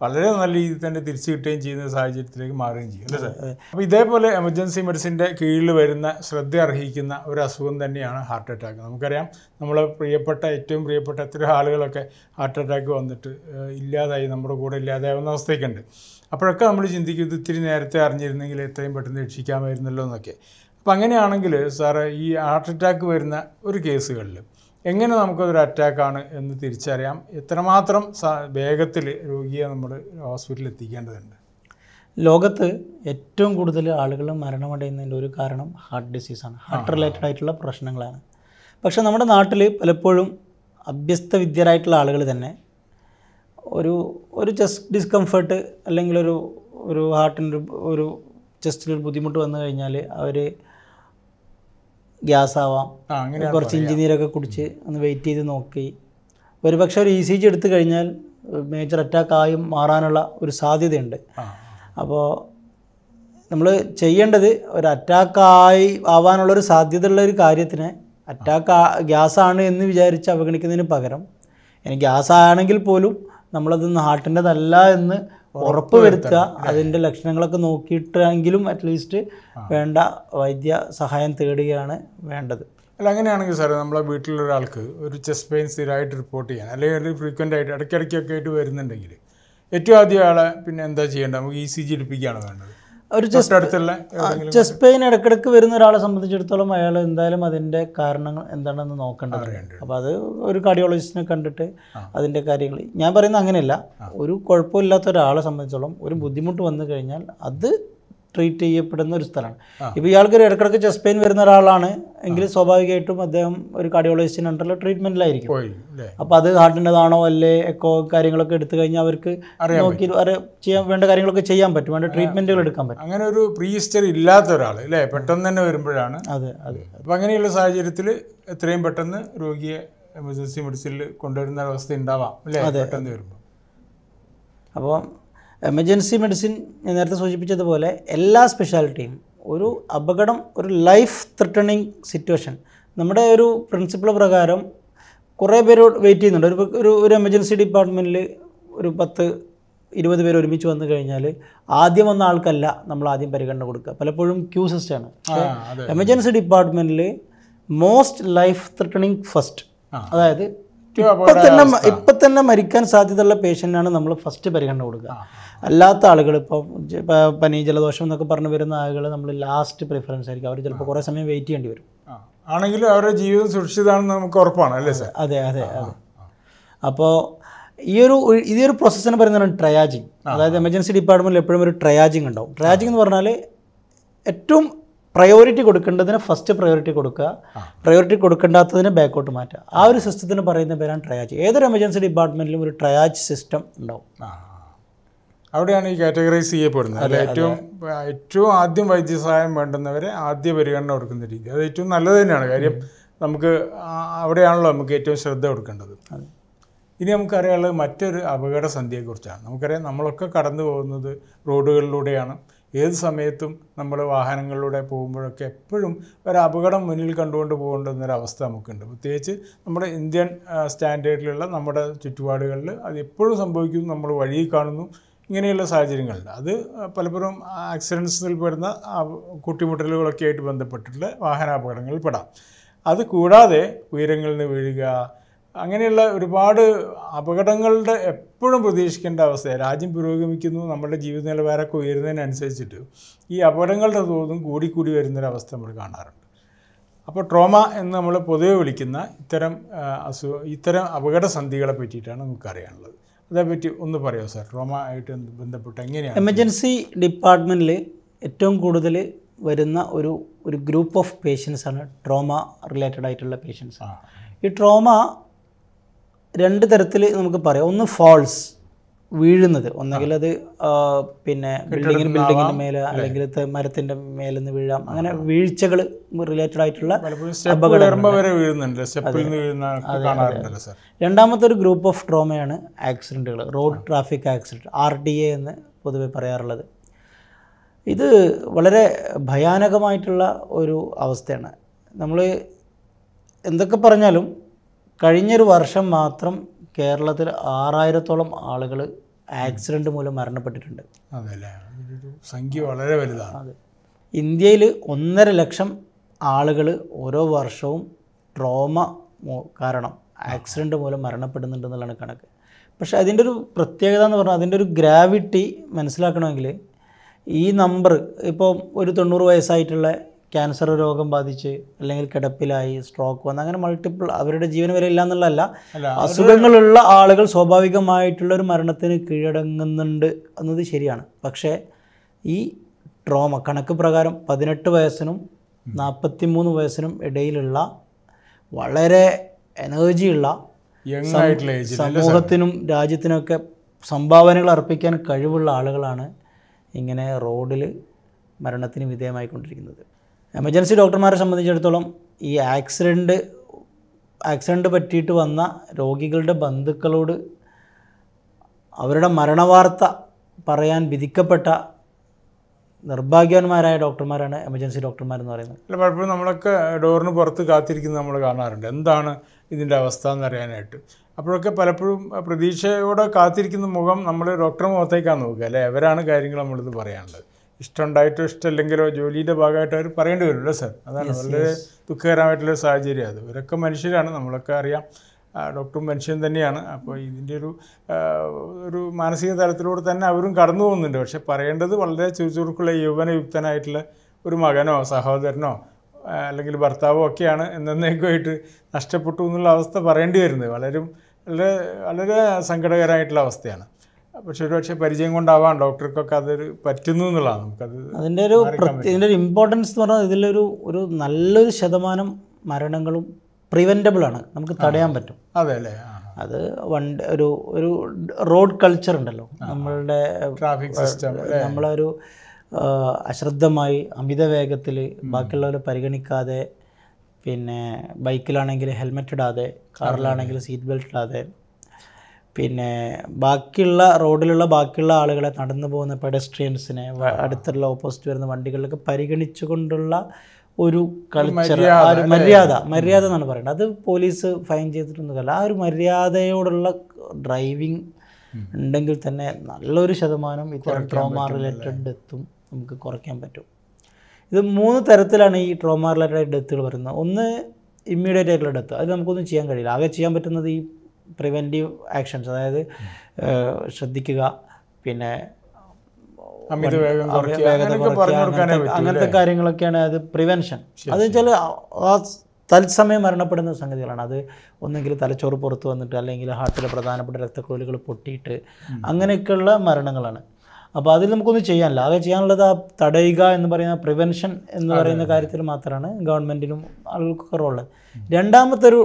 വളരെ നല്ല രീതിയിൽ തന്നെ തിരിച്ചു കിട്ടുകയും ചെയ്യുന്ന സാഹചര്യത്തിലേക്ക് മാറുകയും ചെയ്യും അല്ലേ സാർ അപ്പോൾ ഇതേപോലെ എമർജൻസി മെഡിസിൻ്റെ കീഴിൽ വരുന്ന ശ്രദ്ധ അർഹിക്കുന്ന ഒരു അസുഖം തന്നെയാണ് ഹാർട്ട് അറ്റാക്ക് നമുക്കറിയാം നമ്മളെ പ്രിയപ്പെട്ട ഏറ്റവും പ്രിയപ്പെട്ട എത്രയോ ആളുകളൊക്കെ ഹാർട്ട് അറ്റാക്ക് വന്നിട്ട് ഏഹ്, ഇല്ലാതായി നമ്മുടെ കൂടെ ഇല്ലാതാവുന്ന അവസ്ഥയൊക്കെ ഉണ്ട് അപ്പോഴൊക്കെ നമ്മൾ ചിന്തിക്കും ഇത് ഇത്തിരി നേരത്തെ അറിഞ്ഞിരുന്നെങ്കിൽ എത്രയും പെട്ടെന്ന് രക്ഷിക്കാമായിരുന്നല്ലോ എന്നൊക്കെ അപ്പം അങ്ങനെയാണെങ്കിൽ സാറ് ഈ ഹാർട്ട് അറ്റാക്ക് വരുന്ന ഒരു കേസുകളിൽ എങ്ങനെ നമുക്കതൊരു അറ്റാക്കാണ് എന്ന് തിരിച്ചറിയാം എത്രമാത്രം സ- വേഗത്തിൽ രോഗിയെ നമ്മൾ ഹോസ്പിറ്റലിൽ എത്തിക്കേണ്ടതുണ്ട് ലോകത്ത് ഏറ്റവും കൂടുതൽ ആളുകൾ മരണമടയുന്നതിൻ്റെ ഒരു കാരണം ഹാർട്ട് ഡിസീസാണ് ഹാർട്ട് റിലേറ്റഡ് ആയിട്ടുള്ള പ്രശ്നങ്ങളാണ് പക്ഷേ നമ്മുടെ നാട്ടിൽ പലപ്പോഴും അഭ്യസ്ത വിദ്യരായിട്ടുള്ള ആളുകൾ തന്നെ ഒരു ഒരു ചെസ്റ്റ് ഡിസ്കംഫർട്ട് അല്ലെങ്കിൽ ഒരു ഒരു ഹാർട്ടിൻ്റെ ഒരു ചെസ്റ്റിൽ ഒരു ബുദ്ധിമുട്ട് വന്നു കഴിഞ്ഞാൽ അവർ ഗ്യാസ് ആവാം ആ അങ്ങനെയാണ് കുറച്ച് ഇഞ്ചിനീരൊക്കെ കുടിച്ച് ഒന്ന് വെയിറ്റ് ചെയ്ത് നോക്കി ഒരു പക്ഷേ ഒരു ഇ സി ജി എടുത്തു കഴിഞ്ഞാൽ മേജർ അറ്റാക്ക് ആയും മാറാനുള്ള ഒരു സാധ്യതയുണ്ട് ആ അപ്പോൾ നമ്മൾ ചെയ്യേണ്ടത് ഒരു അറ്റാക്കായി ആവാനുള്ളൊരു സാധ്യതയുള്ള ഒരു കാര്യത്തിന് അറ്റാക്ക് ഗ്യാസാണ് എന്ന് വിചാരിച്ച് അവഗണിക്കുന്നതിന് പകരം ഇനി ഗ്യാസ് ആണെങ്കിൽ പോലും നമ്മളതൊന്ന് ഹാർട്ടിൻ്റെതല്ല എന്ന് ഉറപ്പ് വരുത്തുക അതിൻ്റെ ലക്ഷണങ്ങളൊക്കെ നോക്കിയിട്ടെങ്കിലും അറ്റ്ലീസ്റ്റ് വേണ്ട വൈദ്യ സഹായം തേടുകയാണ് വേണ്ടത് അല്ല അങ്ങനെയാണെങ്കിൽ സാറേ നമ്മളെ വീട്ടിലൊരാൾക്ക് ഒരു ചെസ്റ്റ് പെയിൻ സ്ഥിരമായിട്ട് റിപ്പോർട്ട് ചെയ്യാൻ അല്ലെങ്കിൽ ഒരു ഫ്രീക്വൻ്റ് ആയിട്ട് ഇടയ്ക്കിടയ്ക്കൊക്കെ ആയിട്ട് വരുന്നുണ്ടെങ്കിൽ ഏറ്റവും ആദ്യം ആളെ പിന്നെ എന്താ ചെയ്യേണ്ടത് നമുക്ക് ഇ സി ജി എടുപ്പിക്കുകയാണ് വേണ്ടത് ഒരു ചെസ്റ്റ് തൊട്ടടുത്തുള്ള ഏതെങ്കിലും ചെസ്റ്റ് പെയിൻ ഇടയ്ക്കിടയ്ക്ക് വരുന്ന ഒരാളെ സംബന്ധിച്ചിടത്തോളം അയാൾ എന്തായാലും അതിൻ്റെ കാരണങ്ങൾ എന്താണെന്ന് നോക്കേണ്ടതുണ്ട് അറിയേണ്ടത്. അപ്പോൾ അത് ഒരു കാർഡിയോളജിസ്റ്റിനെ കണ്ടിട്ട് അതിൻ്റെ കാര്യങ്ങൾ ഞാൻ പറയുന്നത് അങ്ങനെയല്ല ഒരു കുഴപ്പമില്ലാത്ത ഒരാളെ സംബന്ധിച്ചോളം ഒരു ബുദ്ധിമുട്ട് വന്നു കഴിഞ്ഞാൽ അത് ട്രീറ്റ് ചെയ്യപ്പെടുന്ന ഒരു സ്ഥലമാണ് ഇപ്പോൾ ഇയാൾക്ക് ഒരു ഇടയ്ക്കിടയ്ക്ക് ചെസ്റ്റ് പെയിൻ വരുന്ന ഒരാളാണ് എങ്കിൽ സ്വാഭാവികമായിട്ടും അദ്ദേഹം ഒരു കാർഡിയോളജിസ്റ്റിന് അണ്ടറിൽ ട്രീറ്റ്മെൻറ്റിലായിരിക്കും പോയി അല്ലേ അപ്പോൾ അത് ഹാർട്ടിൻ്റെതാണോ അല്ലേ എക്കോ കാര്യങ്ങളൊക്കെ എടുത്തു കഴിഞ്ഞാൽ അവർക്ക് നോക്കി അറി ചെയ്യാൻ വേണ്ട കാര്യങ്ങളൊക്കെ ചെയ്യാൻ പറ്റും വേണ്ട ട്രീറ്റ്മെൻറ്റുകൾ എടുക്കാൻ പറ്റും അങ്ങനെ ഒരു പ്രീ ഹിസ്റ്ററി ഇല്ലാത്ത ഒരാൾ അല്ലേ പെട്ടെന്ന് തന്നെ വരുമ്പോഴാണ് അതെ അതെ അപ്പം അങ്ങനെയുള്ള സാഹചര്യത്തിൽ എത്രയും പെട്ടെന്ന് രോഗിയെ എമർജൻസി മെഡിസിനിൽ കൊണ്ടുവരുന്ന അവസ്ഥ ഉണ്ടാവാം അല്ലേ പെട്ടെന്ന് വരുമ്പോൾ അപ്പോൾ എമർജൻസി മെഡിസിൻ ഞാൻ നേരത്തെ സൂചിപ്പിച്ചതുപോലെ എല്ലാ സ്പെഷ്യാലിറ്റിയും ഒരു അപകടം ഒരു ലൈഫ് ത്രെട്ടണിങ് സിറ്റുവേഷൻ നമ്മുടെ ഒരു പ്രിൻസിപ്പിൾ പ്രകാരം കുറേ പേര് വെയിറ്റ് ചെയ്യുന്നുണ്ട് ഒരു ഒരു ഒരു എമർജൻസി ഡിപ്പാർട്ട്മെൻറ്റിൽ ഒരു പത്ത് ഇരുപത് പേര് ഒരുമിച്ച് വന്നു കഴിഞ്ഞാൽ ആദ്യം വന്ന ആൾക്കല്ല നമ്മൾ ആദ്യം പരിഗണന കൊടുക്കുക പലപ്പോഴും ക്യൂ സിസ്റ്റമാണ് ആ അതെ എമർജൻസി ഡിപ്പാർട്ട്മെൻറ്റിൽ മോസ്റ്റ് ലൈഫ് ത്രെട്ടണിങ് ഫസ്റ്റ് ആ. അതായത് ഏറ്റവും ഇപ്പം തന്നെ മ- ഇപ്പം തന്നെ മരിക്കാൻ സാധ്യതയുള്ള പേഷ്യൻ്റാണ് നമ്മൾ ഫസ്റ്റ് പരിഗണന കൊടുക്കുക അല്ലാത്ത ആളുകൾ ഇപ്പം ജ- ഇപ്പം പനി ജലദോഷം എന്നൊക്കെ പറഞ്ഞ് വരുന്ന ആളുകൾ നമ്മൾ ലാസ്റ്റ് പ്രിഫറൻസ് ആയിരിക്കും അവർ ചിലപ്പോൾ കുറേ സമയം വെയിറ്റ് ചെയ്യേണ്ടി വരും ആ. ആണെങ്കിലും അവരുടെ ജീവിതം സുരക്ഷിതമാണെന്ന് നമുക്ക് ഉറപ്പാണ് അല്ലേ സാർ അതെ അതെ അതെ അപ്പോൾ ഈ ഒരു ഈ ഒരു പ്രോസസ്സിനെ പറയുന്നതാണ് ട്രയാജിങ് അതായത് എമർജൻസി ഡിപ്പാർട്ട്മെൻറ്റിൽ എപ്പോഴും ഒരു ട്രയാജിങ് ഉണ്ടാവും ട്രയാജിങ് എന്ന് പറഞ്ഞാൽ ഏറ്റവും പ്രയോറിറ്റി കൊടുക്കേണ്ടതിന് ഫസ്റ്റ് പ്രയോറിറ്റി കൊടുക്കുക പ്രയോറിറ്റി കൊടുക്കേണ്ടാത്തതിന് ബാക്കോട്ട് മാറ്റുക ആ ഒരു സിസ്റ്റത്തിന് പറയുന്ന പേരാണ് ട്രയാജ് ഏതൊരു എമർജൻസി ഡിപ്പാർട്ട്മെൻറ്റിലും ഒരു ട്രയാജ് സിസ്റ്റം ഉണ്ടാവും ആ അവിടെയാണ് ഈ കാറ്റഗറൈസ് ചെയ്യപ്പെടുന്നത് അല്ലെ ഏറ്റവും ഏറ്റവും ആദ്യം വൈദ്യസഹായം വേണ്ടുന്നവരെ ആദ്യ പരിഗണന കൊടുക്കുന്ന രീതി അത് ഏറ്റവും നല്ലത് തന്നെയാണ് കാര്യം നമുക്ക് ആ- അവിടെയാണല്ലോ നമുക്ക് ഏറ്റവും ശ്രദ്ധ കൊടുക്കേണ്ടത് അതെ. ഇനി നമുക്കറിയാനുള്ളത് മറ്റൊരു അപകട സന്ധ്യയെക്കുറിച്ചാണ് നമുക്കറിയാം നമ്മളൊക്കെ കടന്നു പോകുന്നത് റോഡുകളിലൂടെയാണ് ഏത് സമയത്തും നമ്മൾ വാഹനങ്ങളിലൂടെ പോകുമ്പോഴൊക്കെ എപ്പോഴും ഒരു അപകടം മുന്നിൽ കണ്ടുകൊണ്ട് പോകേണ്ടുന്നൊരവസ്ഥ നമുക്കുണ്ട് പ്രത്യേകിച്ച് നമ്മുടെ ഇന്ത്യൻ ആ, സ്റ്റാൻഡേർഡിലുള്ള നമ്മുടെ ചുറ്റുപാടുകളിൽ അത് എപ്പോഴും സംഭവിക്കുന്നു നമ്മൾ വഴി കാണുന്നു ഇങ്ങനെയുള്ള സാഹചര്യങ്ങളുണ്ട് അത് പലപ്പോഴും ആക്സിഡൻസിൽ പെടുന്ന ആ, കൂട്ടിമുട്ടലുകളൊക്കെ ആയിട്ട് ബന്ധപ്പെട്ടിട്ടുള്ള വാഹനാപകടങ്ങളിൽ പെടാം അത് കൂടാതെ ഉയരങ്ങളിൽ നിന്ന് വീഴുക അങ്ങനെയുള്ള ഒരുപാട് അപകടങ്ങളുടെ എപ്പോഴും പ്രതീക്ഷിക്കേണ്ട അവസ്ഥ രാജ്യം പുരോഗമിക്കുന്നു നമ്മുടെ ജീവിത നിലവാരമൊക്കെ ഉയരുന്നതിനനുസരിച്ചിട്ട് ഈ അപകടങ്ങളുടെ തോതും കൂടിക്കൂടി വരുന്നൊരവസ്ഥ നമ്മൾ കാണാറുണ്ട് അപ്പോൾ ട്രോമ എന്ന് നമ്മൾ പൊതുവെ വിളിക്കുന്ന ഇത്തരം ആ, അസുഖ ഇത്തരം അപകട സന്ധികളെ പറ്റിയിട്ടാണ് നമുക്ക് അറിയാനുള്ളത് അതേപറ്റി ഒന്ന് പറയാമോ സാർ ട്രോമ ആയിട്ട് ബന്ധപ്പെട്ട് എങ്ങനെയാണ് എമർജൻസി ഡിപ്പാർട്ട്മെൻറ്റിൽ ഏറ്റവും കൂടുതൽ വരുന്ന ഒരു ഒരു ഗ്രൂപ്പ് ഓഫ് പേഷ്യൻസ് ആണ് ട്രോമ റിലേറ്റഡ് ആയിട്ടുള്ള പേഷ്യൻസ് ആ ഈ ട്രോമ രണ്ട് തരത്തിൽ നമുക്ക് പറയാം ഒന്ന് ഫാൾസ് വീഴുന്നത് ഒന്നെങ്കിൽ അത് ആ, പിന്നെ ബിൽഡിങ്ങിന് ബിൽഡിങ്ങിൻ്റെ മേലെ അല്ലെങ്കിൽ ത- മരത്തിൻ്റെ മേലെ നിന്ന് വീഴാം അങ്ങനെ വീഴ്ചകൾ റിലേറ്റഡ് ആയിട്ടുള്ള പലപ്പോഴും സ്റ്റെപ്പ് കയറുമ്പോൾ വരെ വീഴുന്നുണ്ട് സ്റ്റെപ്പിൽ നിന്ന് വീഴുന്ന കാണാറുണ്ടല്ലോ സാർ രണ്ടാമത്തെ ഒരു ഗ്രൂപ്പ് ഓഫ് ട്രോമയാണ് ആക്സിഡൻറ്റുകൾ road traffic accident R D A എന്ന് പൊതുവെ പറയാറുള്ളത് ഇത് വളരെ ഭയാനകമായിട്ടുള്ള ഒരു അവസ്ഥയാണ് നമ്മൾ എന്തൊക്കെ പറഞ്ഞാലും കഴിഞ്ഞൊരു വർഷം മാത്രം കേരളത്തിൽ ആറായിരത്തോളം ആളുകൾ ആക്സിഡൻറ്റ് മൂലം മരണപ്പെട്ടിട്ടുണ്ട് അതല്ലേ ഇതൊരു സംഖ്യ വളരെ വലുതാണ് അതെ ഇന്ത്യയിൽ ഒന്നര ലക്ഷം ആളുകൾ ഓരോ വർഷവും ട്രോമ മൂ- കാരണം ആക്സിഡൻറ്റ് മൂലം മരണപ്പെടുന്നുണ്ടെന്നുള്ളതാണ് കണക്ക് പക്ഷേ അതിൻ്റെ ഒരു പ്രത്യേകത എന്ന് പറഞ്ഞാൽ അതിൻ്റെ ഒരു ഗ്രാവിറ്റി മനസ്സിലാക്കണമെങ്കിൽ ഈ നമ്പർ ഇപ്പോൾ ഒരു തൊണ്ണൂറ് വയസ്സായിട്ടുള്ള ക്യാൻസർ രോഗം ബാധിച്ച് അല്ലെങ്കിൽ കിടപ്പിലായി സ്ട്രോക്ക് വന്ന് അങ്ങനെ മൾട്ടിപ്പിൾ അവരുടെ ജീവൻ വരെ ഇല്ല എന്നുള്ളതല്ല അല്ല അസുഖങ്ങളുള്ള ആളുകൾ സ്വാഭാവികമായിട്ടുള്ള ഒരു മരണത്തിന് കീഴടങ്ങുന്നുണ്ട് എന്നത് ശരിയാണ് പക്ഷേ ഈ ട്രോമ കണക്ക് പ്രകാരം പതിനെട്ട് വയസ്സിനും നാൽപ്പത്തി മൂന്ന് വയസ്സിനും ഇടയിലുള്ള വളരെ എനർജിയുള്ള യങ് ആയിട്ടുള്ള ഏജിൽ സമൂഹത്തിനും രാജ്യത്തിനൊക്കെ സംഭാവനകൾ അർപ്പിക്കാൻ കഴിവുള്ള ആളുകളാണ് ഇങ്ങനെ റോഡിൽ മരണത്തിന് വിധേയമായിക്കൊണ്ടിരിക്കുന്നത് എമർജൻസി ഡോക്ടർമാരെ സംബന്ധിച്ചിടത്തോളം ഈ ആക്സിഡൻറ്റ് ആക്സിഡൻറ്റ് പറ്റിയിട്ട് വന്ന രോഗികളുടെ ബന്ധുക്കളോട് അവരുടെ മരണവാർത്ത പറയാൻ വിധിക്കപ്പെട്ട നിർഭാഗ്യവാന്മാരായ ഡോക്ടർമാരാണ് എമർജൻസി ഡോക്ടർമാർ എന്ന് പറയുന്നത് അല്ല പലപ്പോഴും നമ്മളൊക്കെ ഡോറിന് പുറത്ത് കാത്തിരിക്കുന്നത് നമ്മൾ കാണാറുണ്ട് എന്താണ് ഇതിൻ്റെ അവസ്ഥ എന്നറിയാനായിട്ട് അപ്പോഴൊക്കെ പലപ്പോഴും പ്രതീക്ഷയോടെ കാത്തിരിക്കുന്ന മുഖം നമ്മൾ ഡോക്ടറെ മുഖത്തേക്കാണ് നോക്കുക അല്ലേ അവരാണ് കാര്യങ്ങൾ നമ്മളിത് പറയാനുള്ളത് ഇഷ്ടമുണ്ടായിട്ടോ ഇഷ്ടമില്ലെങ്കിലോ ജോലിയുടെ ഭാഗമായിട്ട് അവർ പറയേണ്ടി വരുമല്ലോ സാർ അതാണ് വളരെ ദുഃഖകരമായിട്ടുള്ള സാഹചര്യം അത് ഇവരൊക്കെ മനുഷ്യരാണ് നമ്മളൊക്കെ അറിയാം ആ, ഡോക്ടറും മനുഷ്യൻ തന്നെയാണ് അപ്പോൾ ഇതിൻ്റെ ഒരു ആ, ഒരു മാനസിക തലത്തിലൂടെ തന്നെ അവരും കടന്നു പോകുന്നുണ്ട് പക്ഷെ പറയേണ്ടത് വളരെ ചുറുചുറുക്കുള്ള യൗവനയുക്തനായിട്ടുള്ള ഒരു മകനോ സഹോദരനോ ആ, അല്ലെങ്കിൽ ഭർത്താവോ ഒക്കെയാണ് എന്നേക്കുമായിട്ട് നഷ്ടപ്പെട്ടു എന്നുള്ള അവസ്ഥ പറയേണ്ടി വരുന്നത് വളരെ വളരെ വളരെ സങ്കടകരമായിട്ടുള്ള അവസ്ഥയാണ് പക്ഷെ ഒരുപക്ഷെ പരിചയം കൊണ്ടാവാം ഡോക്ടർക്കൊക്കെ അതൊരു പറ്റുന്നു എന്നുള്ളതാണ് നമുക്കത് അതിൻ്റെ ഒരു പ്രത്യേക ഇതിൻ്റെ ഒരു ഇമ്പോർട്ടൻസ് എന്ന് പറഞ്ഞാൽ ഇതിലൊരു ഒരു നല്ലൊരു ശതമാനം മരണങ്ങളും പ്രിവെൻറ്റബിൾ ആണ് നമുക്ക് തടയാൻ പറ്റും അതെ അല്ലേ ആ അത് വണ്ടി ഒരു ഒരു റോഡ് കൾച്ചർ ഉണ്ടല്ലോ നമ്മളുടെ ട്രാഫിക് സിസ്റ്റം നമ്മളൊരു ആ, അശ്രദ്ധമായി അമിത വേഗത്തിൽ ബാക്കിയുള്ളവരെ പരിഗണിക്കാതെ പിന്നെ ബൈക്കിലാണെങ്കിൽ ഹെൽമെറ്റ് ഇടാതെ കാറിലാണെങ്കിൽ സീറ്റ് ബെൽറ്റ് ഇടാതെ പിന്നെ ബാക്കിയുള്ള റോഡിലുള്ള ബാക്കിയുള്ള ആളുകളെ നടന്നു പോകുന്ന പെഡസ്ട്രിയൻസിനെ അടുത്തുള്ള ഓപ്പോസിറ്റ് വരുന്ന വണ്ടികളിലൊക്കെ പരിഗണിച്ചുകൊണ്ടുള്ള ഒരു കൾച്ചർ ആ ഒരു മര്യാദ മര്യാദ എന്നാണ് പറയുന്നത് അത് പോലീസ് ഫൈൻ ചെയ്തിട്ടൊന്നുമല്ല ആ ഒരു മര്യാദയോടുള്ള ഡ്രൈവിംഗ് ഉണ്ടെങ്കിൽ തന്നെ നല്ലൊരു ശതമാനം ഇത്തരം ട്രോമ റിലേറ്റഡ് ഡെത്തും നമുക്ക് കുറയ്ക്കാൻ പറ്റും ഇത് മൂന്ന് തരത്തിലാണ് ഈ ട്രോമ റിലേറ്റഡ് ഡെത്തുകൾ വരുന്നത് ഒന്ന് ഇമ്മീഡിയറ്റ് ആയിട്ടുള്ള ഡെത്ത് അത് നമുക്കൊന്നും ചെയ്യാൻ കഴിയില്ല ആകെ ചെയ്യാൻ പറ്റുന്നത് ഈ പ്രിവെൻറ്റീവ് ആക്ഷൻസ് അതായത് ഏഹ്, ശ്രദ്ധിക്കുക പിന്നെ അമിത വേഗം കുറയ്ക്കുക വേഗത അങ്ങനെയൊക്കെ കുറയ്ക്കുക, പറഞ്ഞു കൊടുക്കാനേ അങ്ങനത്തെ- പറ്റൂ അങ്ങനത്തെ കാര്യങ്ങളൊക്കെയാണ് അത് പ്രിവെൻഷൻ അത് വെച്ചാൽ ആ തത്സമയം മരണപ്പെടുന്ന സംഗതികളാണ് അത് ഒന്നെങ്കിൽ തലച്ചോറ് പുറത്ത് വന്നിട്ട് അല്ലെങ്കിൽ ഹാർട്ടിലെ പ്രധാനപ്പെട്ട രക്തക്കുഴലുകൾ പൊട്ടിയിട്ട് അങ്ങനെയൊക്കെയുള്ള മരണങ്ങളാണ് അപ്പോൾ അതിൽ നമുക്കൊന്നും ചെയ്യാനില്ല ആകെ ചെയ്യാനുള്ളത് ആ തടയുക എന്ന് പറയുന്ന പ്രിവെൻഷൻ എന്ന് പറയുന്ന കാര്യത്തിൽ മാത്രമാണ് ഗവൺമെൻറ്റിനും ആളുകൾക്കൊക്കെ റോള് രണ്ടാമത്തെ ഒരു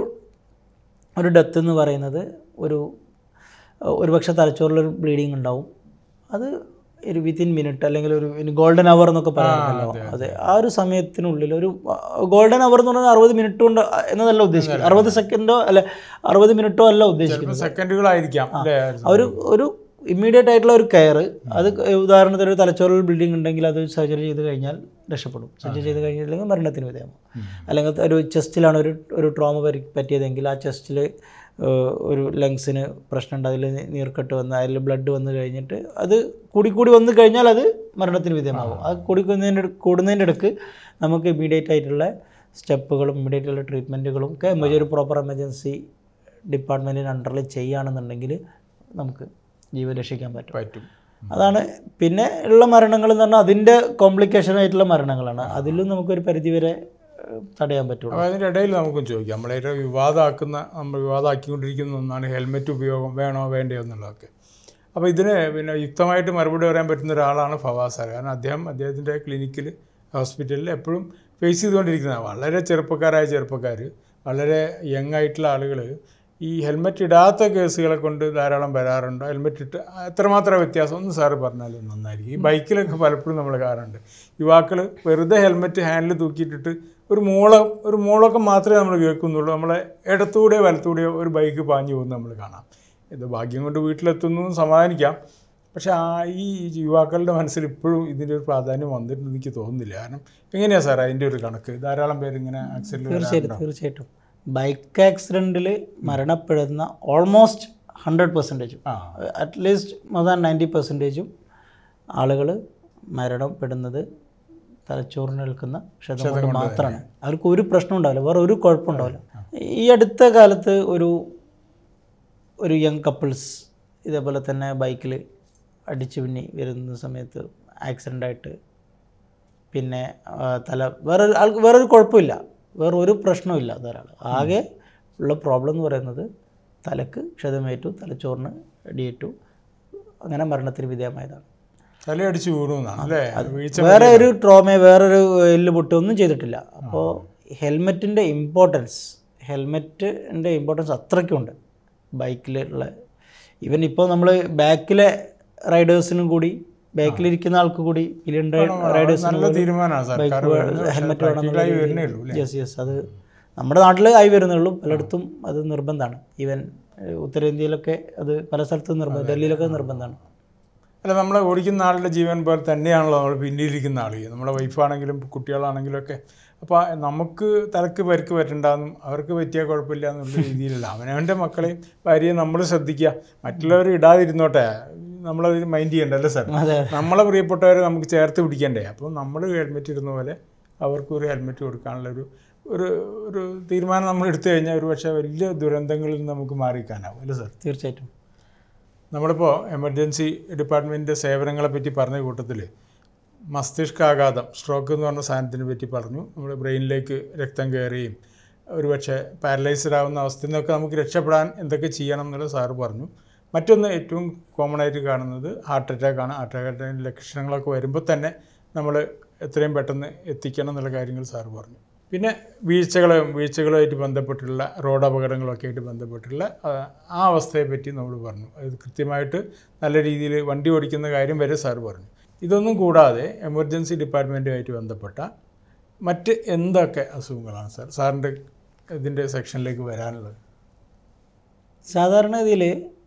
ഒരു ഡെത്ത് എന്ന് പറയുന്നത് ഒരു ഒരുപക്ഷെ തലച്ചോറിലൊരു ബ്ലീഡിങ് ഉണ്ടാവും അത് ഒരു വിത്തിൻ മിനിറ്റ് അല്ലെങ്കിൽ ഒരു ഗോൾഡൻ അവർ എന്നൊക്കെ പറയുന്നല്ലോ അതെ ആ ഒരു സമയത്തിനുള്ളിൽ ഒരു ഗോൾഡൻ അവർ എന്ന് പറഞ്ഞാൽ അറുപത് മിനിറ്റ് കൊണ്ട് എന്നതല്ല ഉദ്ദേശിക്കുന്നത് അറുപത് സെക്കൻഡോ അല്ല അറുപത് മിനിറ്റോ അല്ല ഉദ്ദേശിക്കുന്നത് സെക്കൻഡുകളായിരിക്കാം അല്ലേ ഒരു ഒരു ഇമ്മീഡിയറ്റ് ആയിട്ടുള്ള ഒരു കെയർ അത് ഉദാഹരണത്തിന് ഒരു തലച്ചോറിൽ ബ്ലീഡിംഗ് ഉണ്ടെങ്കിൽ അത് സർജറി ചെയ്ത് കഴിഞ്ഞാൽ രക്ഷപ്പെടും സർജറി ചെയ്ത് കഴിഞ്ഞില്ലെങ്കിൽ മരണത്തിന് വിധേയമാകും അല്ലെങ്കിൽ ഒരു ചെസ്റ്റിലാണ് ഒരു ഒരു ട്രോമ പരി പറ്റിയതെങ്കിൽ ആ ചെസ്റ്റിൽ ഒരു ലങ്സിന് പ്രശ്നമുണ്ട് അതിൽ നീർക്കെട്ട് വന്ന് അതിൽ ബ്ലഡ് വന്നു കഴിഞ്ഞിട്ട് അത് കൂടി കൂടി വന്നു കഴിഞ്ഞാൽ അത് മരണത്തിന് വിധേയമാകും അത് കൂടി കൂടുന്നതിൻ്റെ കൂടുന്നതിൻ്റെ ഇടയ്ക്ക് നമുക്ക് ഇമ്മീഡിയറ്റ് ആയിട്ടുള്ള സ്റ്റെപ്പുകളും ഇമ്മീഡിയറ്റ് ആയിട്ടുള്ള ട്രീറ്റ്മെൻറ്റുകളും ഒക്കെ ഒരു പ്രോപ്പർ എമർജൻസി ഡിപ്പാർട്ട്മെൻറ്റിന് അണ്ടറിൽ ചെയ്യുകയാണെന്നുണ്ടെങ്കിൽ നമുക്ക് ജീവൻ രക്ഷിക്കാൻ പറ്റും പറ്റും അതാണ് പിന്നെ ഉള്ള മരണങ്ങൾ എന്ന് പറഞ്ഞാൽ അതിൻ്റെ കോംപ്ലിക്കേഷൻ ആയിട്ടുള്ള മരണങ്ങളാണ് അതിലും നമുക്കൊരു പരിധിവരെ ഏഹ്, തടയാൻ പറ്റുള്ളൂ അപ്പോൾ അതിൻ്റെ ഇടയിൽ നമുക്കും ചോദിക്കാം നമ്മളേറ്റവും വിവാദമാക്കുന്ന നമ്മൾ വിവാദമാക്കിക്കൊണ്ടിരിക്കുന്ന ഒന്നാണ് ഹെൽമെറ്റ് ഉപയോഗം വേണോ വേണ്ടയോ എന്നുള്ളതൊക്കെ അപ്പോൾ ഇതിന് പിന്നെ യുക്തമായിട്ട് മറുപടി പറയാൻ പറ്റുന്ന ഒരാളാണ് ഫവാസ് സാർ കാരണം അദ്ദേഹം അദ്ദേഹത്തിൻ്റെ ക്ലിനിക്കിൽ ഹോസ്പിറ്റലിൽ എപ്പോഴും ഫേസ് ചെയ്തുകൊണ്ടിരിക്കുന്നതാണ് വളരെ ചെറുപ്പക്കാരായ ചെറുപ്പക്കാർ വളരെ യങ് ആയിട്ടുള്ള ആളുകൾ ഈ ഹെൽമെറ്റ് ഇടാത്ത കേസുകളെ കൊണ്ട് ധാരാളം വരാറുണ്ട് ഹെൽമെറ്റ് ഇട്ട് എത്രമാത്രം വ്യത്യാസം ഒന്ന് സാറ് പറഞ്ഞാലും നന്നായിരിക്കും ഈ ബൈക്കിലൊക്കെ പലപ്പോഴും നമ്മൾ കാണാറുണ്ട് യുവാക്കൾ വെറുതെ ഹെൽമെറ്റ് ഹാൻഡിൽ തൂക്കിയിട്ടിട്ട് ഒരു മൂളം ഒരു മൂളക്കം മാത്രമേ നമ്മൾ കേൾക്കുന്നുള്ളൂ നമ്മളെ ഇടത്തൂടെയോ വലത്തൂടെയോ ഒരു ബൈക്ക് പാഞ്ഞു പോകുന്നത് നമ്മൾ കാണാം ഇത് ഭാഗ്യം കൊണ്ട് വീട്ടിലെത്തുന്നു എന്ന് സമാധാനിക്കാം പക്ഷേ ആ ഈ യുവാക്കളുടെ മനസ്സിൽ ഇപ്പോഴും ഇതിൻ്റെ ഒരു പ്രാധാന്യം വന്നിട്ടുണ്ടെന്ന് എനിക്ക് തോന്നുന്നില്ല കാരണം എങ്ങനെയാണ് സാർ അതിൻ്റെ ഒരു കണക്ക് ധാരാളം പേര് ഇങ്ങനെ ആക്സിഡൻറ്റ് തീർച്ചയായിട്ടും തീർച്ചയായിട്ടും ബൈക്ക് ആക്സിഡൻറ്റിൽ മരണപ്പെടുന്ന ഓൾമോസ്റ്റ് ഹൺഡ്രഡ് പെർസെൻറ്റേജും ആ അറ്റ്ലീസ്റ്റ് മോർ ദാൻ നയൻറ്റി പെർസെൻറ്റേജും ആളുകൾ മരണപ്പെടുന്നത് തലച്ചോറിന് നിൽക്കുന്ന ക്ഷതം കൊണ്ട് മാത്രമാണ് അവർക്ക് ഒരു പ്രശ്നം ഉണ്ടാവില്ല വേറെ ഒരു കുഴപ്പമുണ്ടാവില്ല ഈ അടുത്ത കാലത്ത് ഒരു ഒരു യങ് കപ്പിൾസ് ഇതേപോലെ തന്നെ ബൈക്കിൽ അടിച്ചു പിന്നി വരുന്ന സമയത്ത് ആക്സിഡൻ്റ് ആയിട്ട് പിന്നെ ആ, തല വേറൊരു ആൾക്ക് വേറൊരു കുഴപ്പമില്ല വേറെ ഒരു പ്രശ്നമില്ല അതൊരാൾ ആകെ ഉള്ള പ്രോബ്ലം എന്ന് പറയുന്നത് തലക്ക് ക്ഷതമേറ്റു തലച്ചോറിന് അടിയേറ്റു അങ്ങനെ മരണത്തിന് വിധേയമായതാണ് തലയടിച്ച് വീണു എന്നാണ് അല്ലേ വീഴ്ച വേറെ ഒരു ട്രോമ വേറൊരു എല്ല് പൊട്ടി ഒന്നും ചെയ്തിട്ടില്ല അപ്പോൾ ഹെൽമെറ്റിൻ്റെ ഇമ്പോർട്ടൻസ് ഹെൽമെറ്റിൻ്റെ ഇമ്പോർട്ടൻസ് അത്രയ്ക്കുണ്ട് ബൈക്കിലുള്ള ഈവൻ ഇപ്പോൾ നമ്മൾ ബാക്കിലെ റൈഡേഴ്സിനും കൂടി ബാക്കിലിരിക്കുന്ന ആൾക്ക് കൂടി മില്യൺ റൈഡേഴ്സിനും നല്ല തീരുമാനമാണ് സർക്കാർ ഹെൽമെറ്റ് പ്രാക്ടിക്കലായി വരുന്നേ ഉള്ളൂ അല്ലേ യെസ് യെസ് അത് നമ്മുടെ നാട്ടിൽ ആയി വരുന്നുള്ളൂ പലയിടത്തും അത് നിർബന്ധമാണ് ഈവൻ ഏഹ്, ഉത്തരേന്ത്യയിലൊക്കെ അത് പല സ്ഥലത്തും നിർബന്ധം ഡൽഹിയിലൊക്കെ നിർബന്ധമാണ് അല്ല നമ്മൾ ഓടിക്കുന്ന ആളുടെ ജീവൻ പോലെ തന്നെയാണല്ലോ നമ്മൾ പിന്നിലിരിക്കുന്ന ആൾ നമ്മുടെ വൈഫാണെങ്കിലും കുട്ടികളാണെങ്കിലും ഒക്കെ അപ്പോൾ നമുക്ക് തലക്ക് പരിക്ക് പറ്റണ്ടെന്നും അവർക്ക് പറ്റിയാൽ കുഴപ്പമില്ല എന്നുള്ള രീതിയിലല്ല അവനവൻ്റെ മക്കളെയും ഭാര്യയും നമ്മൾ ശ്രദ്ധിക്കുക മറ്റുള്ളവർ ഇടാതിരുന്നോട്ടെ നമ്മളത് മൈൻഡ് ചെയ്യണ്ടല്ലോ സാർ അതെ നമ്മളെ പ്രിയപ്പെട്ടവരെ നമുക്ക് ചേർത്ത് പിടിക്കണ്ടേ അപ്പോൾ നമ്മൾ ഹെൽമെറ്റ് ഇടുന്ന പോലെ അവർക്കും ഒരു ഹെൽമെറ്റ് കൊടുക്കാനുള്ള ഒരു ഒരു ഒരു തീരുമാനം നമ്മൾ എടുത്തു കഴിഞ്ഞാൽ ഒരു പക്ഷേ വലിയ ദുരന്തങ്ങളിൽ നിന്ന് നമുക്ക് മാറിക്കാനാവും അല്ലേ സാർ തീർച്ചയായിട്ടും നമ്മളിപ്പോൾ എമർജൻസി ഡിപ്പാർട്ട്മെൻറ്റിൻ്റെ സേവനങ്ങളെ പറ്റി പറഞ്ഞ കൂട്ടത്തിൽ മസ്തിഷ്കാഘാതം സ്ട്രോക്ക് എന്ന് പറഞ്ഞ സാധനത്തിനെ പറ്റി പറഞ്ഞു നമ്മുടെ ബ്രെയിനിലേക്ക് രക്തം കയറുകയും ഒരുപക്ഷെ പാരലൈസ്ഡ് ആവുന്ന അവസ്ഥയിൽ നിന്നൊക്കെ നമുക്ക് രക്ഷപ്പെടാൻ എന്തൊക്കെ ചെയ്യണം എന്നുള്ള സാറ് പറഞ്ഞു മറ്റൊന്ന് ഏറ്റവും കോമൺ ആയിട്ട് കാണുന്നത് ഹാർട്ട് അറ്റാക്കാണ് ഹാർട്ട് അറ്റാക്കിൻ്റെ ലക്ഷണങ്ങളൊക്കെ വരുമ്പോൾ തന്നെ നമ്മൾ എത്രയും പെട്ടെന്ന് എത്തിക്കണം എന്നുള്ള കാര്യങ്ങൾ സാറ് പറഞ്ഞു പിന്നെ വീഴ്ചകളും വീഴ്ചകളുമായിട്ട് ബന്ധപ്പെട്ടുള്ള റോഡ് അപകടങ്ങളൊക്കെ ആയിട്ട് ബന്ധപ്പെട്ടുള്ള ആ, ആ അവസ്ഥയെ പറ്റി നമ്മൾ പറഞ്ഞു അത് കൃത്യമായിട്ട് നല്ല രീതിയിൽ വണ്ടി ഓടിക്കുന്ന കാര്യം വരെ സാറ് പറഞ്ഞു ഇതൊന്നും കൂടാതെ എമർജൻസി ഡിപ്പാർട്ട്മെൻറ്റുമായിട്ട് ബന്ധപ്പെട്ട മറ്റ് എന്തൊക്കെ അസുഖങ്ങളാണ് സാർ സാറിൻ്റെ ഇതിൻ്റെ സെക്ഷനിലേക്ക് വരാനുള്ളത് സാധാരണഗതിയിൽ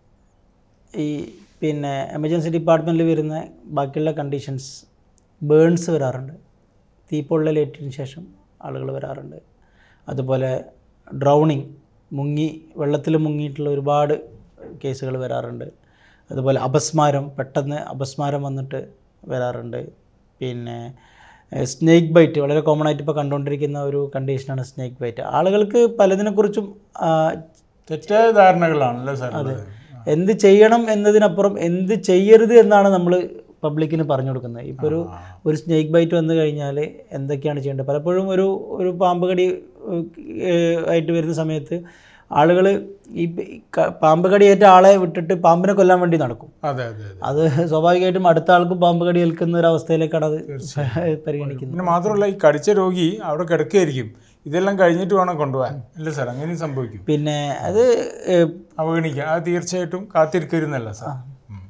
ഈ പിന്നെ എമർജൻസി ഡിപ്പാർട്ട്മെൻറ്റിൽ വരുന്ന ബാക്കിയുള്ള കണ്ടീഷൻസ് ബേൺസ് വരാറുണ്ട് തീപ്പൊള്ളലേറ്റതിന് ശേഷം ആളുകൾ വരാറുണ്ട് അതുപോലെ ഡ്രൗണിങ് മുങ്ങി വെള്ളത്തിൽ മുങ്ങിയിട്ടുള്ള ഒരുപാട് കേസുകൾ വരാറുണ്ട് അതുപോലെ അപസ്മാരം പെട്ടെന്ന് അപസ്മാരം വന്നിട്ട് വരാറുണ്ട് പിന്നെ സ്നേക്ക് ബൈറ്റ് വളരെ കോമൺ ആയിട്ട് ഇപ്പോൾ കണ്ടുകൊണ്ടിരിക്കുന്ന ഒരു കണ്ടീഷനാണ് സ്നേക്ക് ബൈറ്റ് ആളുകൾക്ക് പലതിനെക്കുറിച്ചും ആ, തെറ്റായ ധാരണകളാണല്ലേ സാർ ഉള്ളത്? എന്ത് ചെയ്യണം എന്നതിനപ്പുറം എന്ത് ചെയ്യരുത് എന്നാണ് നമ്മൾ പബ്ലിക്കിന് പറഞ്ഞു കൊടുക്കുന്നത് ഇപ്പോൾ ഒരു ഒരു സ്നേക്ക് ബൈറ്റ് വന്നു കഴിഞ്ഞാൽ എന്തൊക്കെയാണ് ചെയ്യേണ്ടത് പലപ്പോഴും ഒരു ഒരു പാമ്പ് കടി ഏഹ്, ആയിട്ട് വരുന്ന സമയത്ത് ആളുകൾ ഈ ക- പാമ്പ് കടിയേറ്റ ആളെ വിട്ടിട്ട് പാമ്പിനെ കൊല്ലാൻ വേണ്ടി നടക്കും അതെ അതെ അതെ അത് സ്വാഭാവികമായിട്ടും അടുത്ത ആൾക്കും പാമ്പ് കടി ഏൽക്കുന്ന ഒരു അവസ്ഥയിലേക്കാണ് അത് പരിഗണിക്കുന്നത് പിന്നെ മാത്രമല്ല ഈ കടിച്ച രോഗി അവിടെ കിടക്കുകയായിരിക്കും ഇതെല്ലാം കഴിഞ്ഞിട്ട് വേണം കൊണ്ടുപോകാൻ അല്ലേ സാർ അങ്ങനെയും സംഭവിക്കും പിന്നെ അത് ഏഹ്, അവഗണിക്കുക അത് തീർച്ചയായിട്ടും കാത്തിരിക്കരുന്നല്ല സാർ ഉം.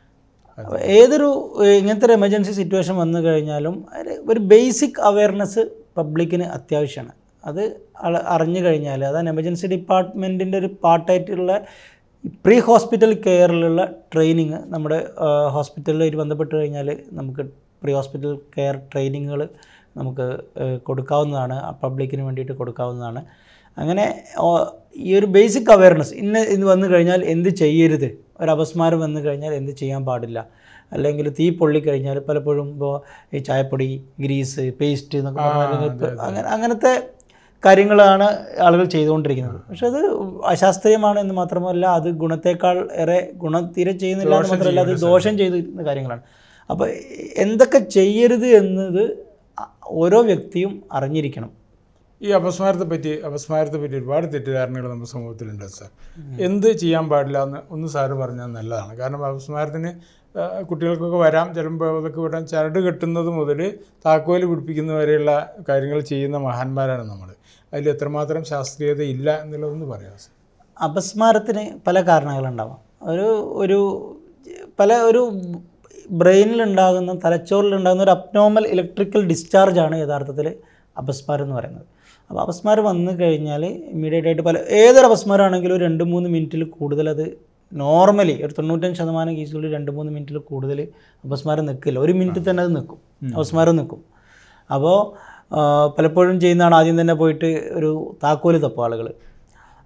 ഏതൊരു ഏഹ്, ഇങ്ങനത്തെ ഒരു എമർജൻസി സിറ്റുവേഷൻ വന്നു കഴിഞ്ഞാലും ഒരു- ഒരു ബേസിക് അവയർനെസ് പബ്ലിക്കിന് അത്യാവശ്യമാണ് അത് അള- അറിഞ്ഞു കഴിഞ്ഞാൽ അതാണ് എമർജൻസി ഡിപ്പാർട്ട്മെൻറ്റിൻ്റെ ഒരു പാർട്ടായിട്ടുള്ള പ്രീ ഹോസ്പിറ്റൽ കെയറിലുള്ള ട്രെയിനിങ് നമ്മുടെ ഹോസ്പിറ്റലുമായിട്ട് ബന്ധപ്പെട്ട് കഴിഞ്ഞാൽ നമുക്ക് പ്രീ ഹോസ്പിറ്റൽ കെയർ ട്രെയിനിങ്ങുകൾ നമുക്ക് ഏഹ്, കൊടുക്കാവുന്നതാണ് പബ്ലിക്കിന് വേണ്ടിയിട്ട് കൊടുക്കാവുന്നതാണ് അങ്ങനെ ഓ- ഈ ഒരു ബേസിക് അവയർനെസ് ഇന്ന ഇത് വന്നു കഴിഞ്ഞാൽ എന്ത് ചെയ്യരുത് ഒരു അപസ്മാരം വന്നു കഴിഞ്ഞാൽ എന്ത് ചെയ്യാൻ പാടില്ല അല്ലെങ്കിൽ തീ പൊള്ളിക്കഴിഞ്ഞാൽ പലപ്പോഴും ഇപ്പോൾ ഈ ചായപ്പൊടി ഗ്രീസ് പേസ്റ്റ് എന്നൊക്കെ പറഞ്ഞാൽ അങ്ങനെ അങ്ങനത്തെ കാര്യങ്ങളാണ് ആളുകൾ ചെയ്തുകൊണ്ടിരിക്കുന്നത് പക്ഷെ അത് അശാസ്ത്രീയമാണ് എന്ന് മാത്രമല്ല അത് ഗുണത്തേക്കാൾ ഏറെ ഗുണം തീരെ ചെയ്യുന്നില്ല എന്ന് മാത്രമല്ല അത് ദോഷം ചെയ്തിരുന്ന കാര്യങ്ങളാണ് അപ്പോൾ എന്തൊക്കെ ചെയ്യരുത് എന്നത് ഓരോ വ്യക്തിയും അറിഞ്ഞിരിക്കണം ഈ അപസ്മാരത്തെ പറ്റി അപസ്മാരത്തെ പറ്റി ഒരുപാട് തെറ്റിദ്ധാരണകൾ നമ്മുടെ സമൂഹത്തിലുണ്ട് സാർ എന്ത് ചെയ്യാൻ പാടില്ല എന്ന് ഒന്ന് സാറ് പറഞ്ഞാൽ നല്ലതാണ് കാരണം അപസ്മാരത്തിന് ആ, കുട്ടികൾക്കൊക്കെ വരാം ചിലപ്പോൾ അതൊക്കെ വിടാൻ ചരട് കെട്ടുന്നത് മുതൽ താക്കോല് പിടിപ്പിക്കുന്ന വരെയുള്ള കാര്യങ്ങൾ ചെയ്യുന്ന മഹാന്മാരാണ് നമ്മൾ അതിൽ എത്രമാത്രം ശാസ്ത്രീയത ഇല്ല എന്നുള്ളതൊന്ന് പറയാം സാർ അപസ്മാരത്തിന് പല കാരണങ്ങളുണ്ടാവാം ഒരു ഒരു പല ഒരു ബ്രെയിനിലുണ്ടാകുന്ന തലച്ചോറിലുണ്ടാകുന്ന ഒരു അബ്നോർമൽ ഇലക്ട്രിക്കൽ ഡിസ്ചാർജാണ് യഥാർത്ഥത്തിൽ അപസ്മാരം എന്ന് പറയുന്നത് അപ്പോൾ അപസ്മാരം വന്നു കഴിഞ്ഞാൽ ഇമ്മീഡിയറ്റ് ആയിട്ട് പല ഏതൊരു അപസ്മാരമാണെങ്കിലും ഒരു രണ്ട് മൂന്ന് മിനിറ്റിൽ കൂടുതൽ അത് നോർമലി ഒരു തൊണ്ണൂറ്റഞ്ച് ശതമാനം കേസുകളിൽ രണ്ട് മൂന്ന് മിനിറ്റിൽ കൂടുതൽ അപസ്മാരം നിൽക്കില്ല ഒരു മിനിറ്റിൽ തന്നെ അത് നിൽക്കും അപസ്മാരം നിൽക്കും അപ്പോൾ പലപ്പോഴും ചെയ്യുന്നതാണ് ആദ്യം തന്നെ പോയിട്ട് ഒരു താക്കോല് തപ്പും ആളുകൾ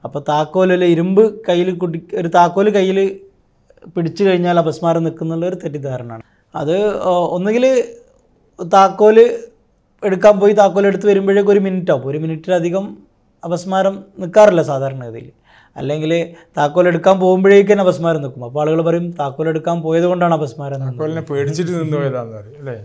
അപ്പോൾ താക്കോലിൽ ഇരുമ്പ് കയ്യിൽ കുടി ഒരു താക്കോൽ കയ്യിൽ പിടിച്ചു കഴിഞ്ഞാൽ അപസ്മാരം നിൽക്കുന്നുള്ള ഒരു തെറ്റിദ്ധാരണയാണ് അത് ഒന്നുകിൽ താക്കോൽ എടുക്കാൻ പോയി താക്കോൽ എടുത്ത് വരുമ്പോഴേക്കും ഒരു മിനിറ്റ് ആവും ഒരു മിനിറ്റിലധികം അപസ്മാരം നിൽക്കാറില്ല സാധാരണഗതിയിൽ അല്ലെങ്കിൽ താക്കോൽ എടുക്കാൻ പോകുമ്പോഴേക്കും തന്നെ അപസ്മാരം നിൽക്കും അപ്പോൾ ആളുകൾ പറയും താക്കോൽ എടുക്കാൻ പോയത് കൊണ്ടാണ് അപസ്മാരം നിന്നത്. അതുപോലെ തന്നെ പേടിച്ചിട്ട് നിന്ന് പോയതാന്ന് പറയും അല്ലേ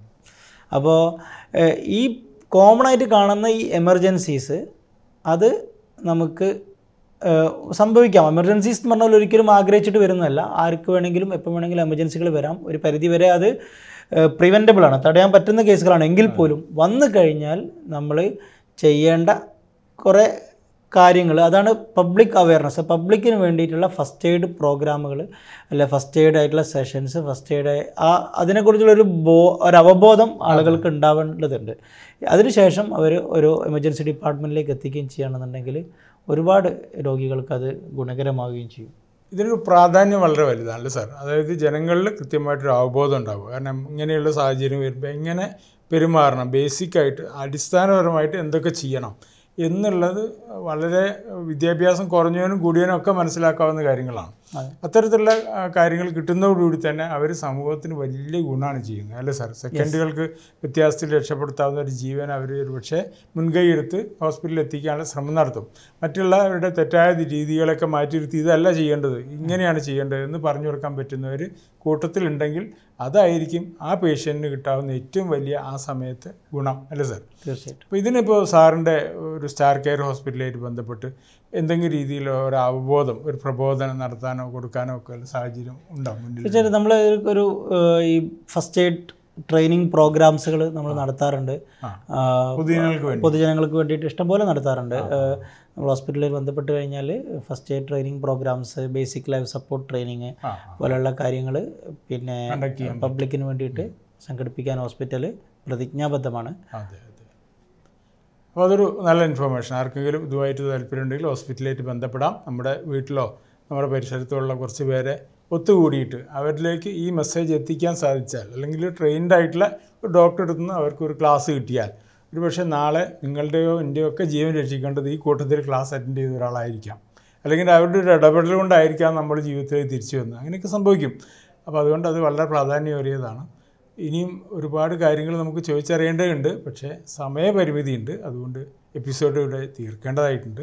അപ്പോൾ ഏഹ്, ഈ കോമൺ ആയിട്ട് കാണുന്ന ഈ എമർജൻസീസ് അത് നമുക്ക് ഏഹ്, സംഭവിക്കാം എമർജൻസീസ് എന്ന് പറഞ്ഞാൽ ഒരിക്കലും ആഗ്രഹിച്ചിട്ട് വരുന്നതല്ല ആർക്ക് വേണമെങ്കിലും എപ്പോൾ വേണമെങ്കിലും എമർജൻസികൾ വരാം ഒരു പരിധി വരെ അത് പ്രിവെൻറ്റബിൾ ആണ് തടയാൻ പറ്റുന്ന കേസുകളാണ് എങ്കിൽ പോലും വന്നു കഴിഞ്ഞാൽ നമ്മൾ ചെയ്യേണ്ട കുറേ കാര്യങ്ങൾ അതാണ് പബ്ലിക് അവയർനെസ് പബ്ലിക്കിന് വേണ്ടിയിട്ടുള്ള ഫസ്റ്റ് എയ്ഡ് പ്രോഗ്രാമുകൾ അല്ലെ ഫസ്റ്റ് എയ്ഡ് ആയിട്ടുള്ള സെഷൻസ് ഫസ്റ്റ് എയ്ഡ് ആ അതിനെക്കുറിച്ചുള്ളൊരു ബോ ഒരു അവബോധം ആളുകൾക്ക് ഉണ്ടാവേണ്ടതുണ്ട് അതിനുശേഷം അവർ ഒരു എമർജൻസി ഡിപ്പാർട്ട്മെൻറ്റിലേക്ക് എത്തിക്കുകയും ചെയ്യുകയാണെന്നുണ്ടെങ്കിൽ ഒരുപാട് രോഗികൾക്ക് അത് ഗുണകരമാവുകയും ചെയ്യും ഇതിനൊരു പ്രാധാന്യം വളരെ വലുതാണ് സാർ അതായത് ജനങ്ങളിൽ കൃത്യമായിട്ടൊരു അവബോധം ഉണ്ടാവുക കാരണം ഇങ്ങനെയുള്ള സാഹചര്യം വരുമ്പോൾ എങ്ങനെ പെരുമാറണം ബേസിക്കായിട്ട് അടിസ്ഥാനപരമായിട്ട് എന്തൊക്കെ ചെയ്യണം എന്നുള്ളത് വളരെ വിദ്യാഭ്യാസം കുറഞ്ഞവനും കൂടിയവനും ഒക്കെ മനസ്സിലാക്കാവുന്ന കാര്യങ്ങളാണ് അതെ. അത്തരത്തിലുള്ള ആ, കാര്യങ്ങൾ കിട്ടുന്നതോടുകൂടി തന്നെ അവർ സമൂഹത്തിന് വലിയ ഗുണമാണ് ചെയ്യുന്നത് അല്ലേ സാർ സെക്കൻഡുകൾക്ക് വ്യത്യാസത്തിൽ രക്ഷപ്പെടുത്താവുന്ന ഒരു ജീവൻ അവർ ഒരു പക്ഷേ മുൻകൈ എടുത്ത് ഹോസ്പിറ്റലിൽ എത്തിക്കാനുള്ള ശ്രമം നടത്തും മറ്റുള്ളവരുടെ തെറ്റായ രീതികളൊക്കെ മാറ്റിയിരുത്തി ഇതല്ല ചെയ്യേണ്ടത് ഇങ്ങനെയാണ് ചെയ്യേണ്ടത് എന്ന് പറഞ്ഞു കൊടുക്കാൻ പറ്റുന്നവർ കൂട്ടത്തിലുണ്ടെങ്കിൽ അതായിരിക്കും ആ പേഷ്യൻറ്റിന് കിട്ടാവുന്ന ഏറ്റവും വലിയ ആ സമയത്ത് ഗുണം അല്ലേ സാർ തീർച്ചയായിട്ടും അപ്പോൾ ഇതിനിപ്പോൾ സാറിൻ്റെ ഒരു സ്റ്റാർ കെയർ ഹോസ്പിറ്റലായിട്ട് ബന്ധപ്പെട്ട് എന്തെങ്കിലും രീതിയിൽ ഒരു അവബോധം ഒരു പ്രബോധനം നടത്താനോ കൊടുക്കാനോ ഒക്കെ ഉള്ള സാഹചര്യം ഉണ്ടാവും മുന്നിൽ തീർച്ചയായിട്ടും നമ്മൾ ഒരു ഏഹ്, ഈ ഫസ്റ്റ് എയ്ഡ് ട്രെയിനിങ് പ്രോഗ്രാംസുകൾ നമ്മൾ നടത്താറുണ്ട് ആ. ആ, പൊതുജനങ്ങൾക്ക് വേണ്ടി പൊതുജനങ്ങൾക്ക് വേണ്ടിയിട്ട് ഇഷ്ടംപോലെ നടത്താറുണ്ട് ഏഹ്, നമ്മൾ ഹോസ്പിറ്റലിൽ ബന്ധപ്പെട്ട് കഴിഞ്ഞാൽ first aid training programmes basic life support training ആ പോലെയുള്ള കാര്യങ്ങൾ പിന്നെ കണ്ടക്ട് ചെയ്യാൻ പബ്ലിക്കിന് വേണ്ടിയിട്ട് സംഘടിപ്പിക്കാൻ ഹോസ്പിറ്റൽ പ്രതിജ്ഞാബദ്ധമാണ് അതെ അതെ അപ്പോൾ അതൊരു നല്ല ഇൻഫർമേഷൻ ആർക്കെങ്കിലും ഇതുമായിട്ട് താല്പര്യമുണ്ടെങ്കിൽ ഹോസ്പിറ്റലായിട്ട് ബന്ധപ്പെടാം നമ്മുടെ വീട്ടിലോ നമ്മുടെ പരിസരത്തുള്ള കുറച്ച് പേരെ ഒത്തുകൂടിയിട്ട് അവരിലേക്ക് ഈ മെസ്സേജ് എത്തിക്കാൻ സാധിച്ചാൽ അല്ലെങ്കിൽ ട്രെയിൻഡ് ആയിട്ടുള്ള ഒരു ഡോക്ടറെ അടുത്ത് നിന്ന് അവർക്ക് ഒരു ക്ലാസ് കിട്ടിയാൽ ഒരു പക്ഷേ നാളെ നിങ്ങളുടെയോ എൻ്റെയോ ഒക്കെ ജീവൻ രക്ഷിക്കേണ്ടത് ഈ കൂട്ടത്തിൽ ക്ലാസ് അറ്റൻഡ് ചെയ്ത ഒരാളായിരിക്കാം അല്ലെങ്കിൽ അവരുടെ ഒരു ഇടപെടൽ കൊണ്ടായിരിക്കാം നമ്മൾ ജീവിതത്തിലേക്ക് തിരിച്ചു വന്നത് അങ്ങനെയൊക്കെ സംഭവിക്കും അപ്പോൾ അതുകൊണ്ട് അത് വളരെ പ്രാധാന്യമേറിയതാണ് ഇനിയും ഒരുപാട് കാര്യങ്ങൾ നമുക്ക് ചോദിച്ചറിയേണ്ടതുണ്ട് പക്ഷേ സമയപരിമിതിയുണ്ട് അതുകൊണ്ട് എപ്പിസോഡ് ഇവിടെ തീർക്കേണ്ടതായിട്ടുണ്ട്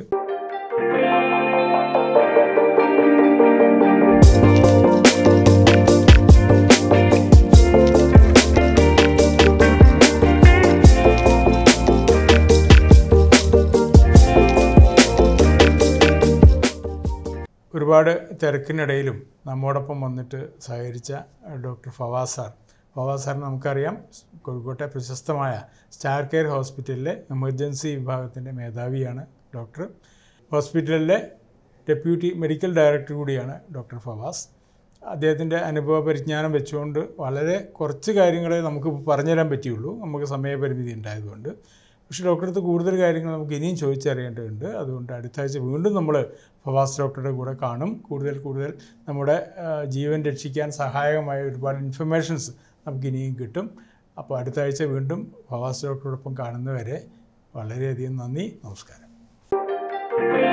ഒരുപാട് തിരക്കിനിടയിലും നമ്മോടൊപ്പം വന്നിട്ട് സഹകരിച്ച ഡോക്ടർ ഫവാസ് സാർ ഫവാസ് സാറിന് നമുക്കറിയാം കോഴിക്കോട്ടെ പ്രശസ്തമായ സ്റ്റാർ കെയർ ഹോസ്പിറ്റലിലെ എമർജൻസി വിഭാഗത്തിൻ്റെ മേധാവിയാണ് ഡോക്ടർ ഹോസ്പിറ്റലിലെ ഡെപ്യൂട്ടി മെഡിക്കൽ ഡയറക്ടർ കൂടിയാണ് ഡോക്ടർ ഫവാസ് അദ്ദേഹത്തിൻ്റെ അനുഭവ പരിജ്ഞാനം വെച്ചുകൊണ്ട് വളരെ കുറച്ച് കാര്യങ്ങളെ നമുക്ക് പറഞ്ഞുതരാൻ പറ്റിയുള്ളൂ നമുക്ക് സമയപരിമിതി ഉണ്ടായതുകൊണ്ട് പക്ഷേ ഡോക്ടറെ അടുത്ത് കൂടുതൽ കാര്യങ്ങൾ നമുക്ക് ഇനിയും ചോദിച്ചറിയേണ്ടതുണ്ട് അതുകൊണ്ട് അടുത്ത ആഴ്ച വീണ്ടും നമ്മൾ ഫവാസ് ഡോക്ടറുടെ കൂടെ കാണും കൂടുതൽ കൂടുതൽ നമ്മുടെ ആ, ജീവൻ രക്ഷിക്കാൻ സഹായകമായ ഒരുപാട് ഇൻഫർമേഷൻസ് നമുക്ക് ഇനിയും കിട്ടും അപ്പോൾ അടുത്ത ആഴ്ച വീണ്ടും ഫവാസ് ഡോക്ടറോടൊപ്പം കാണുന്നവരെ വളരെയധികം നന്ദി നമസ്കാരം